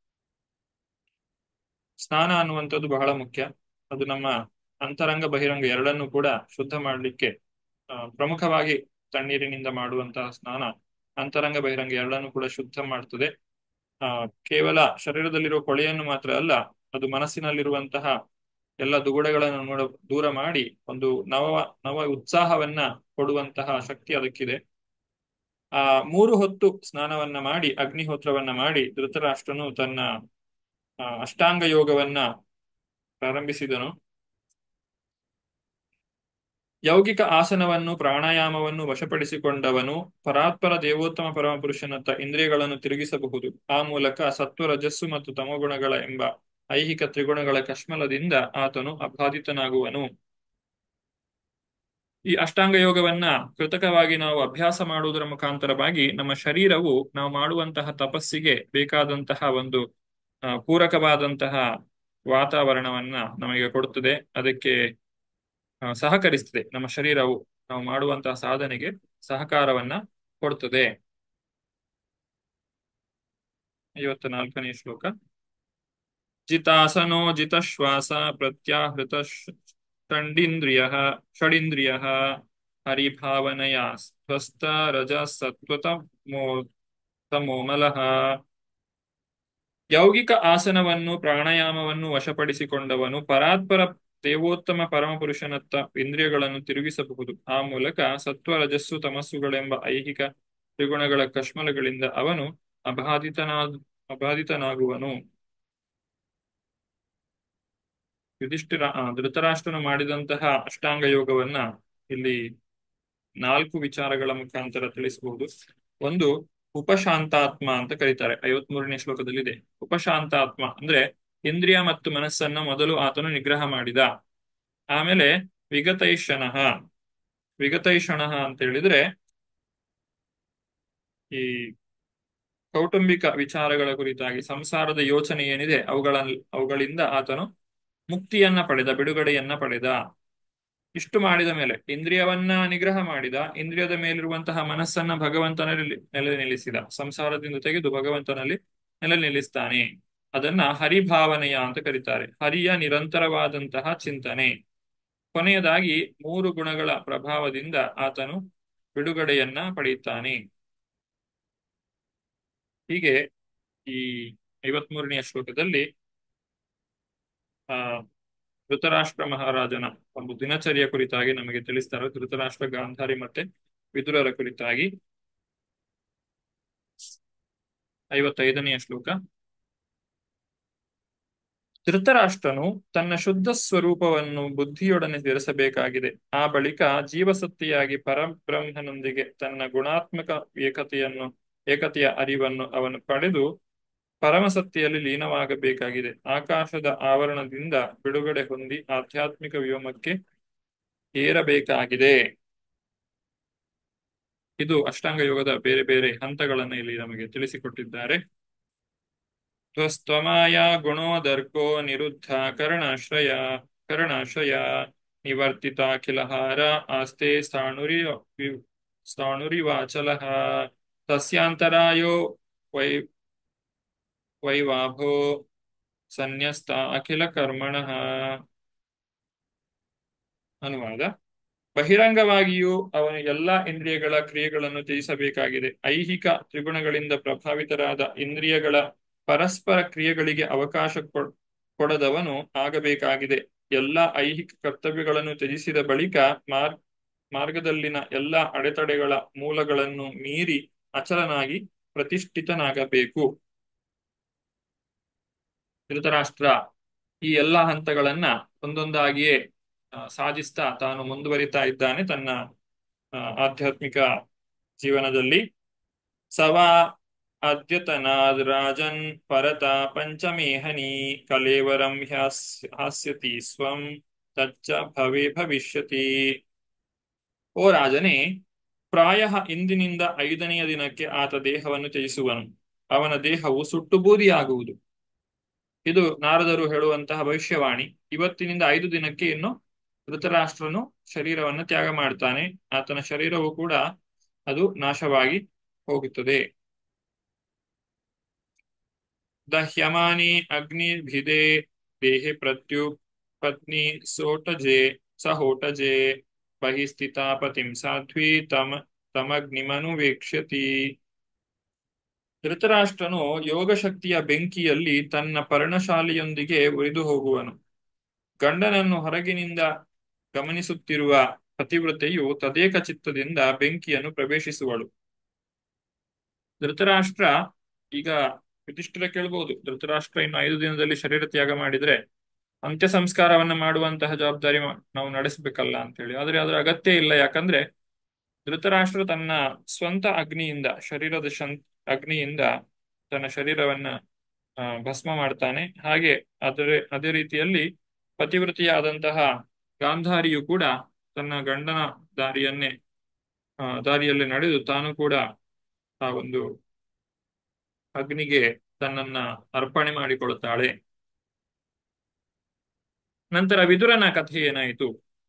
ಸ್ನಾನ ಅನ್ನುವಂಥದ್ದು ಬಹಳ ಮುಖ್ಯ ಅದು ನಮ್ಮ ಅಂತರಂಗ ಬಹಿರಂಗ ಎರಡನ್ನೂ ಕೂಡ ಶುದ್ಧ ಮಾಡಲಿಕ್ಕೆ ಪ್ರಮುಖವಾಗಿ ತಣ್ಣೀರಿನಿಂದ ಮಾಡುವಂತಹ ಸ್ನಾನ ಅಂತರಂಗ ಬಹಿರಂಗ ಎರಡನ್ನೂ ಕೂಡ ಶುದ್ಧ ಮಾಡ್ತದೆ ಆ ಕೇವಲ ಶರೀರದಲ್ಲಿರುವ ಕೊಳೆಯನ್ನು ಮಾತ್ರ ಅಲ್ಲ ಅದು ಮನಸ್ಸಿನಲ್ಲಿರುವಂತಹ ಎಲ್ಲ ದುಗುಡಗಳನ್ನು ನೋಡ ದೂರ ಮಾಡಿ ಒಂದು ನವ ನವ ಉತ್ಸಾಹವನ್ನ ಕೊಡುವಂತಹ ಶಕ್ತಿ ಅದಕ್ಕಿದೆ ಆ ಮೂರು ಹೊತ್ತು ಸ್ನಾನವನ್ನ ಮಾಡಿ ಅಗ್ನಿಹೋತ್ರವನ್ನ ಮಾಡಿ ಧೃತರಾಷ್ಟ್ರನು ತನ್ನ ಆ, ಅಷ್ಟಾಂಗ ಯೋಗವನ್ನ ಪ್ರಾರಂಭಿಸಿದನು ಯೌಗಿಕ ಆಸನವನ್ನು ಪ್ರಾಣಾಯಾಮವನ್ನು ವಶಪಡಿಸಿಕೊಂಡವನು ಪರಾತ್ಪರ ದೇವೋತ್ತಮ ಪರಮಪುರುಷನತ್ತ ಇಂದ್ರಿಯಗಳನ್ನು ತಿರುಗಿಸಬಹುದು ಆ ಮೂಲಕ ಸತ್ವ ರಜಸ್ಸು ಮತ್ತು ತಮೋಗುಣಗಳ ಎಂಬ ಐಹಿಕ ತ್ರಿಗುಣಗಳ ಕಶ್ಮಲದಿಂದ ಆತನು ಅಬಾಧಿತನಾಗುವನು ಈ ಅಷ್ಟಾಂಗ ಯೋಗವನ್ನ ಕೃತಕವಾಗಿ ನಾವು ಅಭ್ಯಾಸ ಮಾಡುವುದರ ಮುಖಾಂತರವಾಗಿ ನಮ್ಮ ಶರೀರವು ನಾವು ಮಾಡುವಂತಹ ತಪಸ್ಸಿಗೆ ಬೇಕಾದಂತಹ ಒಂದು ಆ, ಪೂರಕವಾದಂತಹ ವಾತಾವರಣವನ್ನ ನಮಗೆ ಕೊಡುತ್ತದೆ ಅದಕ್ಕೆ ಆ, ಸಹಕರಿಸ್ತದೆ ನಮ್ಮ ಶರೀರವು ನಾವು ಮಾಡುವಂತಹ ಸಾಧನೆಗೆ ಸಹಕಾರವನ್ನ ಕೊಡ್ತದೆ ಐವತ್ತ ನಾಲ್ಕನೇ ಶ್ಲೋಕ ಜಿತಾಸನೋ ಜಿತಶ್ವಾಸ ಪ್ರತ್ಯಾಹೃತ ಷಂಡಿಂದ್ರಿಯ ಷಡಿಂದ್ರಿಯ ಹರಿಭಾವನೆಯ ಸ್ವಸ್ಥ ರಜ ಸತ್ವತ ತಮೋಮಲಃ ಯೌಗಿಕ ಆಸನವನ್ನು ಪ್ರಾಣಾಯಾಮವನ್ನು ವಶಪಡಿಸಿಕೊಂಡವನು ಪರಾತ್ಪರ ದೇವೋತ್ತಮ ಪರಮಪುರುಷನತ್ತ ಇಂದ್ರಿಯಗಳನ್ನು ತಿರುಗಿಸಬಹುದು ಆ ಮೂಲಕ ಸತ್ವ ರಜಸ್ಸು ತಮಸ್ಸುಗಳೆಂಬ ಐಹಿಕ ತ್ರಿಗುಣಗಳ ಕಶ್ಮಲಗಳಿಂದ ಅವನು ಅಬಾಧಿತನಾ ಅಬಾಧಿತನಾಗುವನು ಯುಧಿಷ್ಠಿರ ಆ, ಧೃತರಾಷ್ಟ್ರನು ಮಾಡಿದಂತಹ ಅಷ್ಟಾಂಗ ಯೋಗವನ್ನ ಇಲ್ಲಿ ನಾಲ್ಕು ವಿಚಾರಗಳ ಮುಖಾಂತರ ತಿಳಿಸಬಹುದು ಒಂದು ಉಪಶಾಂತಾತ್ಮ ಅಂತ ಕರೀತಾರೆ ಐವತ್ಮೂರನೇ ಶ್ಲೋಕದಲ್ಲಿದೆ ಉಪಶಾಂತಾತ್ಮ ಅಂದ್ರೆ ಇಂದ್ರಿಯ ಮತ್ತು ಮನಸ್ಸನ್ನ ಮೊದಲು ಆತನು ನಿಗ್ರಹ ಮಾಡಿದ ಆಮೇಲೆ ವಿಗತೈಷಣಃ ವಿಗತೈಷಣಃ ಅಂತ ಹೇಳಿದ್ರೆ ಈ ಕೌಟುಂಬಿಕ ವಿಚಾರಗಳ ಕುರಿತಾಗಿ ಸಂಸಾರದ ಯೋಚನೆ ಏನಿದೆ ಅವುಗಳ ಅವುಗಳಿಂದ ಆತನು ಮುಕ್ತಿಯನ್ನ ಪಡೆದ ಬಿಡುಗಡೆಯನ್ನ ಪಡೆದ ಇಷ್ಟು ಮಾಡಿದ ಮೇಲೆ ಇಂದ್ರಿಯವನ್ನ ನಿಗ್ರಹ ಮಾಡಿದ ಇಂದ್ರಿಯದ ಮೇಲಿರುವಂತಹ ಮನಸ್ಸನ್ನ ಭಗವಂತನಲ್ಲಿ ನೆಲೆ ನಿಲ್ಲಿಸಿದ ಸಂಸಾರದಿಂದ ತೆಗೆದು ಭಗವಂತನಲ್ಲಿ ನೆಲೆ ನಿಲ್ಲಿಸ್ತಾನೆ ಅದನ್ನ ಹರಿಭಾವನೆಯ ಅಂತ ಕರೀತಾರೆ ಹರಿಯ ನಿರಂತರವಾದಂತಹ ಚಿಂತನೆ ಕೊನೆಯದಾಗಿ ಮೂರು ಗುಣಗಳ ಪ್ರಭಾವದಿಂದ ಆತನು ಬಿಡುಗಡೆಯನ್ನ ಪಡೆಯುತ್ತಾನೆ ಹೀಗೆ ಈ ಐವತ್ಮೂರನೆಯ ಶ್ಲೋಕದಲ್ಲಿ ಆ ಧೃತರಾಷ್ಟ್ರ ಮಹಾರಾಜನ ಒಂದು ದಿನಚರಿಯ ಕುರಿತಾಗಿ ನಮಗೆ ತಿಳಿಸ್ತಾರೆ ಧೃತರಾಷ್ಟ್ರ ಗಾಂಧಾರಿ ಮತ್ತೆ ವಿದುರರ ಕುರಿತಾಗಿ ಐವತ್ತೈದನೆಯ ಶ್ಲೋಕ ಧೃತರಾಷ್ಟ್ರನು ತನ್ನ ಶುದ್ಧ ಸ್ವರೂಪವನ್ನು ಬುದ್ಧಿಯೊಡನೆ ಸೇರಿಸಬೇಕಾಗಿದೆ ಆ ಬಳಿಕ ಜೀವಸತ್ತಿಯಾಗಿ ಪರಬ್ರಹ್ಮನೊಂದಿಗೆ ತನ್ನ ಗುಣಾತ್ಮಕ ಏಕತೆಯನ್ನು ಏಕತೆಯ ಅರಿವನ್ನು ಅವನು ಪಡೆದು ಪರಮಸತ್ತೆಯಲ್ಲಿ ಲೀನವಾಗಬೇಕಾಗಿದೆ ಆಕಾಶದ ಆವರಣದಿಂದ ಬಿಡುಗಡೆ ಹೊಂದಿ ಆಧ್ಯಾತ್ಮಿಕ ವ್ಯೋಮಕ್ಕೆ ಏರಬೇಕಾಗಿದೆ ಇದು ಅಷ್ಟಾಂಗ ಯೋಗದ ಬೇರೆ ಬೇರೆ ಹಂತಗಳನ್ನು ಇಲ್ಲಿ ನಮಗೆ ತಿಳಿಸಿಕೊಟ್ಟಿದ್ದಾರೆ ತ್ವಸ್ತಮಾಯ ಗುಣೋದರ್ಕೋ ನಿರುದ್ಧ ಕರ್ಣಾಶ್ರಯ ಕರ್ಣಾಶ್ರಯ ನಿವರ್ತಿತಾಖಿಲಹಾರ ಆಸ್ತೆ ಸ್ಥಾಣುರಿ ಸ್ಥಾಣುರಿವಾಚಲಃ ತಸ್ಯಾಂತರಾಯೋ ವೈ ವೈವಾಭೋ ಸನ್ಯಸ್ತ ಅಖಿಲ ಕರ್ಮಣಃ ಅನುವಾದ ಬಹಿರಂಗವಾಗಿಯೂ ಅವನು ಎಲ್ಲಾ ಇಂದ್ರಿಯಗಳ ಕ್ರಿಯೆಗಳನ್ನು ತ್ಯಜಿಸಬೇಕಾಗಿದೆ ಐಹಿಕ ತ್ರಿಗುಣಗಳಿಂದ ಪ್ರಭಾವಿತರಾದ ಇಂದ್ರಿಯಗಳ ಪರಸ್ಪರ ಕ್ರಿಯೆಗಳಿಗೆ ಅವಕಾಶ ಕೊಡದವನು ಆಗಬೇಕಾಗಿದೆ ಎಲ್ಲ ಐಹಿಕ ಕರ್ತವ್ಯಗಳನ್ನು ತ್ಯಜಿಸಿದ ಬಳಿಕ ಮಾರ್ ಮಾರ್ಗದಲ್ಲಿನ ಎಲ್ಲ ಅಡೆತಡೆಗಳ ಮೂಲಗಳನ್ನು ಮೀರಿ ಅಚಲನಾಗಿ ಪ್ರತಿಷ್ಠಿತನಾಗಬೇಕು ಧೃತರಾಷ್ಟ್ರ ಈ ಎಲ್ಲ ಹಂತಗಳನ್ನ ಒಂದೊಂದಾಗಿಯೇ ಸಾಧಿಸ್ತಾ ತಾನು ಮುಂದುವರಿತಾ ಇದ್ದಾನೆ ತನ್ನ ಆಧ್ಯಾತ್ಮಿಕ ಜೀವನದಲ್ಲಿ ಸವಾ ಅದ್ಯತನಾದ್ ರಾಜನ್ ಪರತ ಪಂಚಮೇಹನಿ ಕಲೇವರಂ ಹಾಸ್ಯತಿ ಸ್ವಂ ತಚ್ಚ ಭವೇ ಭವಿಷ್ಯತಿ ಓ ರಾಜನೇ ಪ್ರಾಯ ಇಂದಿನಿಂದ ಐದನೆಯ ದಿನಕ್ಕೆ ಆತ ದೇಹವನ್ನು ತ್ಯಜಿಸುವನು ಅವನ ದೇಹವು ಸುಟ್ಟು ಬೂದಿಯಾಗುವುದು ಇದು ನಾರದರು ಹೇಳುವಂತಹ ಭವಿಷ್ಯವಾಣಿ ಇವತ್ತಿನಿಂದ ಐದು ದಿನಕ್ಕೆ ಇನ್ನು ಧೃತರಾಷ್ಟ್ರನು ಶರೀರವನ್ನು ತ್ಯಾಗ ಮಾಡ್ತಾನೆ ಆತನ ಶರೀರವು ಕೂಡ ಅದು ನಾಶವಾಗಿ ಹೋಗುತ್ತದೆ ದಹ್ಯಮಾನಿ ಅಗ್ನಿಭಿದೆ ದೇಹೆ ಪ್ರತ್ಯು ಪತ್ನಿ ಸೋಟಜೆ ಸಹೋಟಜೆ ಬಹಿಸ್ಥಿತ ಪತಿಂ ಸಾಧ್ವಿ ತಮ ತಮಗ್ನಿಮನು ವೀಕ್ಷ್ಯತಿ ಧೃತರಾಷ್ಟ್ರನು ಯೋಗಶಕ್ತಿಯ ಬೆಂಕಿಯಲ್ಲಿ ತನ್ನ ಪರ್ಣಶಾಲೆಯೊಂದಿಗೆ ಉರಿದು ಹೋಗುವನು ಗಂಡನನ್ನು ಹೊರಗಿನಿಂದ ಗಮನಿಸುತ್ತಿರುವ ಪತಿವ್ರತೆಯು ತದೇಕ ಚಿತ್ತದಿಂದ ಬೆಂಕಿಯನ್ನು ಪ್ರವೇಶಿಸುವಳು ಧೃತರಾಷ್ಟ್ರ ಈಗ ಯುಧಿಷ್ಠಿರ ಕೇಳ್ಬಹುದು ಧೃತರಾಷ್ಟ್ರ ಇನ್ನು ಐದು ದಿನದಲ್ಲಿ ಶರೀರ ತ್ಯಾಗ ಮಾಡಿದ್ರೆ ಅಂತ್ಯ ಸಂಸ್ಕಾರವನ್ನ ಮಾಡುವಂತಹ ಜವಾಬ್ದಾರಿ ನಾವು ನಡೆಸಬೇಕಲ್ಲ ಅಂತೇಳಿ ಆದ್ರೆ ಅದರ ಅಗತ್ಯ ಇಲ್ಲ ಯಾಕಂದ್ರೆ ಧೃತರಾಷ್ಟ್ರ ತನ್ನ ಸ್ವಂತ ಅಗ್ನಿಯಿಂದ ಶರೀರದ ಅಗ್ನಿಯಿಂದ ತನ್ನ ಶರೀರವನ್ನ ಭಸ್ಮ ಮಾಡ್ತಾನೆ ಹಾಗೆ ಅದರ ಅದೇ ರೀತಿಯಲ್ಲಿ ಪತಿವ್ರತಿಯಾದಂತಹ ಗಾಂಧಾರಿಯು ಕೂಡ ತನ್ನ ಗಂಡನ ದಾರಿಯನ್ನೇ ದಾರಿಯಲ್ಲಿ ನಡೆದು ತಾನು ಕೂಡ ಆ ಒಂದು ಅಗ್ನಿಗೆ ತನ್ನನ್ನ ಅರ್ಪಣೆ ಮಾಡಿಕೊಳ್ಳುತ್ತಾಳೆ ನಂತರ ವಿದುರನ ಕಥೆ ಏನಾಯಿತು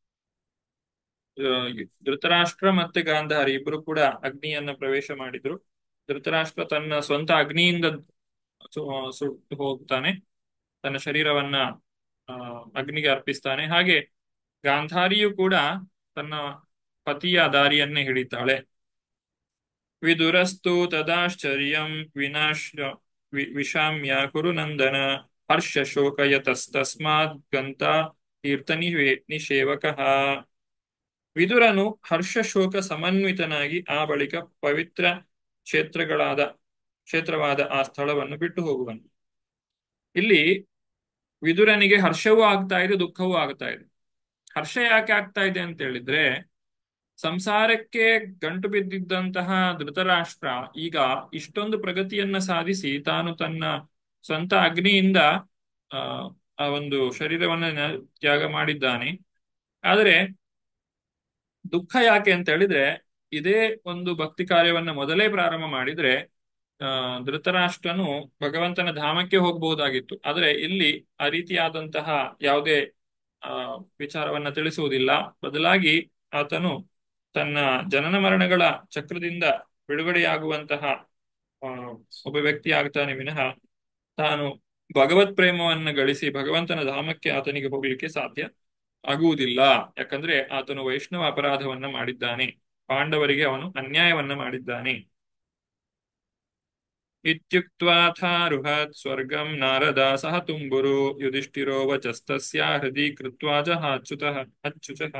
ಧೃತರಾಷ್ಟ್ರ ಮತ್ತೆ ಗಾಂಧಾರಿ ಇಬ್ರು ಕೂಡ ಅಗ್ನಿಯನ್ನ ಪ್ರವೇಶ ಮಾಡಿದ್ರು ಧೃತರಾಷ್ಟ್ರ ತನ್ನ ಸ್ವಂತ ಅಗ್ನಿಯಿಂದ ಸುಟ್ಟು ಹೋಗ್ತಾನೆ ತನ್ನ ಶರೀರವನ್ನ ಅಗ್ನಿಗೆ ಅರ್ಪಿಸ್ತಾನೆ ಹಾಗೆ ಗಾಂಧಾರಿಯು ಕೂಡ ತನ್ನ ಪತಿಯ ದಾರಿಯನ್ನೇ ಹಿಡಿತಾಳೆ ವಿದುರಸ್ತು ತದಾಶ್ಚರ್ಯಂ ವಿನಾಶ ವಿಷಾಮ್ಯ ಕುರುನಂದನ ಹರ್ಷ ಶೋಕಯತಸ್ತಸ್ಮಾತ್ ಗಂತ ತೀರ್ಥ ನಿಷೇವಕಃ ವಿದುರನು ಹರ್ಷ ಶೋಕ ಸಮನ್ವಿತನಾಗಿ ಆ ಬಳಿಕ ಪವಿತ್ರ ಕ್ಷೇತ್ರಗಳಾದ ಕ್ಷೇತ್ರವಾದ ಆ ಸ್ಥಳವನ್ನು ಬಿಟ್ಟು ಹೋಗುವನು ಇಲ್ಲಿ ವಿದುರನಿಗೆ ಹರ್ಷವೂ ಆಗ್ತಾ ಇದೆ ದುಃಖವೂ ಆಗ್ತಾ ಇದೆ ಹರ್ಷ ಯಾಕೆ ಆಗ್ತಾ ಇದೆ ಅಂತ ಹೇಳಿದ್ರೆ ಸಂಸಾರಕ್ಕೆ ಗಂಟು ಬಿದ್ದಿದ್ದಂತಹ ಧೃತರಾಷ್ಟ್ರ ಈಗ ಇಷ್ಟೊಂದು ಪ್ರಗತಿಯನ್ನ ಸಾಧಿಸಿ ತಾನು ತನ್ನ ಸ್ವಂತ ಅಗ್ನಿಯಿಂದ ಆ ಆ ಒಂದು ಶರೀರವನ್ನ ತ್ಯಾಗ ಮಾಡಿದ್ದಾನೆ ಆದರೆ ದುಃಖ ಯಾಕೆ ಅಂತ ಹೇಳಿದ್ರೆ ಇದೇ ಒಂದು ಭಕ್ತಿ ಕಾರ್ಯವನ್ನ ಮೊದಲೇ ಪ್ರಾರಂಭ ಮಾಡಿದ್ರೆ ಆ ಧೃತರಾಷ್ಟ್ರನು ಭಗವಂತನ ಧಾಮಕ್ಕೆ ಹೋಗಬಹುದಾಗಿತ್ತು ಆದ್ರೆ ಇಲ್ಲಿ ಆ ರೀತಿಯಾದಂತಹ ಯಾವುದೇ ಆ ವಿಚಾರವನ್ನ ತಿಳಿಸುವುದಿಲ್ಲ ಬದಲಾಗಿ ಆತನು ತನ್ನ ಜನನ ಮರಣಗಳ ಚಕ್ರದಿಂದ ಬಿಡುಗಡೆಯಾಗುವಂತಹ ಒಬ್ಬ ವ್ಯಕ್ತಿ ಆಗ್ತಾನೆ ವಿನಃ ತಾನು ಭಗವತ್ ಪ್ರೇಮವನ್ನ ಗಳಿಸಿ ಭಗವಂತನ ಧಾಮಕ್ಕೆ ಆತನಿಗೆ ಹೋಗ್ಲಿಕ್ಕೆ ಸಾಧ್ಯ ಆಗುವುದಿಲ್ಲ ಯಾಕಂದ್ರೆ ಆತನು ವೈಷ್ಣವ ಅಪರಾಧವನ್ನ ಮಾಡಿದ್ದಾನೆ ಪಾಂಡವರಿಗೆ ಅವನು ಅನ್ಯಾಯವನ್ನ ಮಾಡಿದ್ದಾನೆ इत्युक्त्वाथारुहत् स्वर्गं नारदा सह तुम्बुरु युधिष्ठिरो वचस्तस्या हृदि कृत्वा जहाच्युतः अच्युतः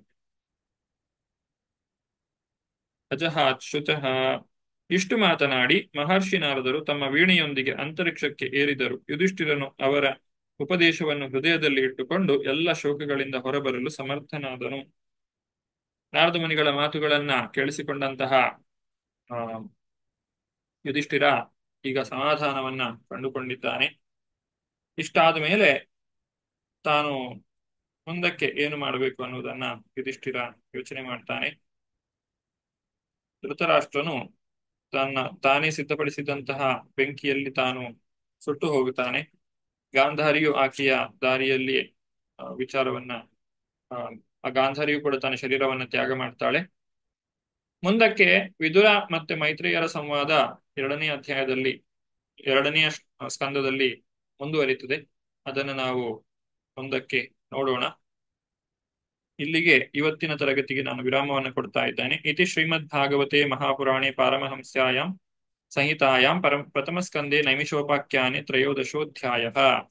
ಅಜಹಾಚ್ಯುತಃ ಇಷ್ಟು ಮಾತನಾಡಿ ಮಹರ್ಷಿ ನಾರದರು ತಮ್ಮ ವೀಣೆಯೊಂದಿಗೆ ಅಂತರಿಕ್ಷಕ್ಕೆ ಏರಿದರು ಯುಧಿಷ್ಠಿರನು ಅವರ ಉಪದೇಶವನ್ನು ಹೃದಯದಲ್ಲಿ ಇಟ್ಟುಕೊಂಡು ಎಲ್ಲ ಶೋಕಗಳಿಂದ ಹೊರಬರಲು ಸಮರ್ಥನಾದನು ನಾರದ ಮುನಿಗಳ ಮಾತುಗಳನ್ನ ಕೇಳಿಸಿಕೊಂಡಂತಹ ಆ ಯುಧಿಷ್ಠಿರ ಈಗ ಸಮಾಧಾನವನ್ನ ಕಂಡುಕೊಂಡಿದ್ದಾನೆ ಇಷ್ಟಾದ ಮೇಲೆ ತಾನು ಮುಂದಕ್ಕೆ ಏನು ಮಾಡಬೇಕು ಅನ್ನುವುದನ್ನ ಯುಧಿಷ್ಠಿರ ಯೋಚನೆ ಮಾಡ್ತಾನೆ ಧೃತರಾಷ್ಟ್ರನು ತನ್ನ ತಾನೇ ಸಿದ್ಧಪಡಿಸಿದಂತಹ ಬೆಂಕಿಯಲ್ಲಿ ತಾನು ಸುಟ್ಟು ಹೋಗುತ್ತಾನೆ ಗಾಂಧಾರಿಯು ಆಕೆಯ ದಾರಿಯಲ್ಲಿ ಆ, ವಿಚಾರವನ್ನ ಆ, ಆ ಗಾಂಧಾರಿಯು ಕೂಡ ತನ್ನ ಶರೀರವನ್ನ ತ್ಯಾಗ ಮಾಡ್ತಾಳೆ ಮುಂದಕ್ಕೆ ವಿದುರ ಮತ್ತೆ ಮೈತ್ರೇಯರ ಸಂವಾದ ಎರಡನೇ ಅಧ್ಯಾಯದಲ್ಲಿ ಎರಡನೆಯ ಸ್- ಸ್ಕಂದದಲ್ಲಿ ಮುಂದುವರಿಯುತ್ತದೆ ಅದನ್ನು ನಾವು ಮುಂದಕ್ಕೆ ನೋಡೋಣ ಇಲ್ಲಿಗೆ ಇವತ್ತಿನ ತರಗತಿಗೆ ನಾನು ವಿರಾಮವನ್ನು ಕೊಡ್ತಾ ಇದ್ದೇನೆ ಇತಿ ಶ್ರೀಮದ್ ಭಾಗವತೆ ಮಹಾಪುರಾಣೆ ಪಾರಮಹಂಸ್ಯಾಯಾಂ ಸಂಹಿತಾಯಾಂ ಪರಂ ಪ್ರಥಮ ಸ್ಕಂದೆ ನೈಮಿಷೋಪಾಖ್ಯಾನೆ ತ್ರಯೋದಶೋಧ್ಯಾಯ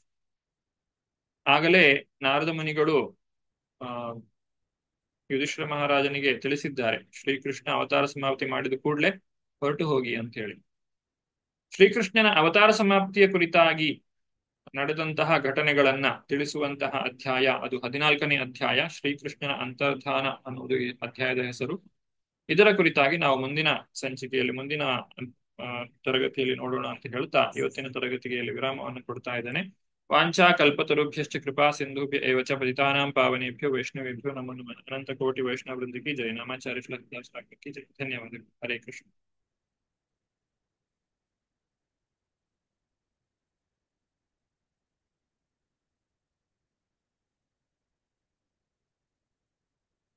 ಆಗಲೇ ನಾರದ ಮುನಿಗಳು ಆ ಯುಧಿಷ್ಠಿರ ಮಹಾರಾಜನಿಗೆ ತಿಳಿಸಿದ್ದಾರೆ ಶ್ರೀಕೃಷ್ಣ ಅವತಾರ ಸಮಾಪ್ತಿ ಮಾಡಿದ ಕೂಡಲೇ ಹೊರಟು ಹೋಗಿ ಅಂತ ಹೇಳಿ ಶ್ರೀಕೃಷ್ಣನ ಅವತಾರ ಸಮಾಪ್ತಿಯ ಕುರಿತಾಗಿ ನಡೆದಂತಹ ಘಟನೆಗಳನ್ನ ತಿಳಿಸುವಂತಹ ಅಧ್ಯಾಯ ಅದು ಹದಿನಾಲ್ಕನೇ ಅಧ್ಯಾಯ ಶ್ರೀಕೃಷ್ಣನ ಅಂತರ್ಧಾನ ಅನ್ನುವುದು ಈ ಅಧ್ಯಾಯದ ಹೆಸರು ಇದರ ಕುರಿತಾಗಿ ನಾವು ಮುಂದಿನ ಸಂಚಿಕೆಯಲ್ಲಿ ಮುಂದಿನ ಆ, ತರಗತಿಯಲ್ಲಿ ನೋಡೋಣ ಅಂತ ಹೇಳ್ತಾ ಇವತ್ತಿನ ತರಗತಿಗೆಯಲ್ಲಿ ವಿರಾಮವನ್ನು ಕೊಡ್ತಾ ಇದ್ದೇನೆ ವಾಂಛಾ ಕಲ್ಪತರುಭ್ಯಶ್ಚ ಕೃಪಾ ಸಿಂಧುಭ್ಯ ಏವ ಚ ಪತಿತಾನಾಂ ಪಾವನೇಭ್ಯೋ ವೈಷ್ಣವೇಭ್ಯೋ ನಮೋ ನಮಃ ಅನಂತ ಕೋಟಿ ವೈಷ್ಣವ ವೃಂದಕ್ಕೆ ಜಯ ನಾಮಾಚಾರ್ಯ ಶ್ರೀ ಜಯ ಧನ್ಯವಾದಗಳು ಹರೇ ಕೃಷ್ಣ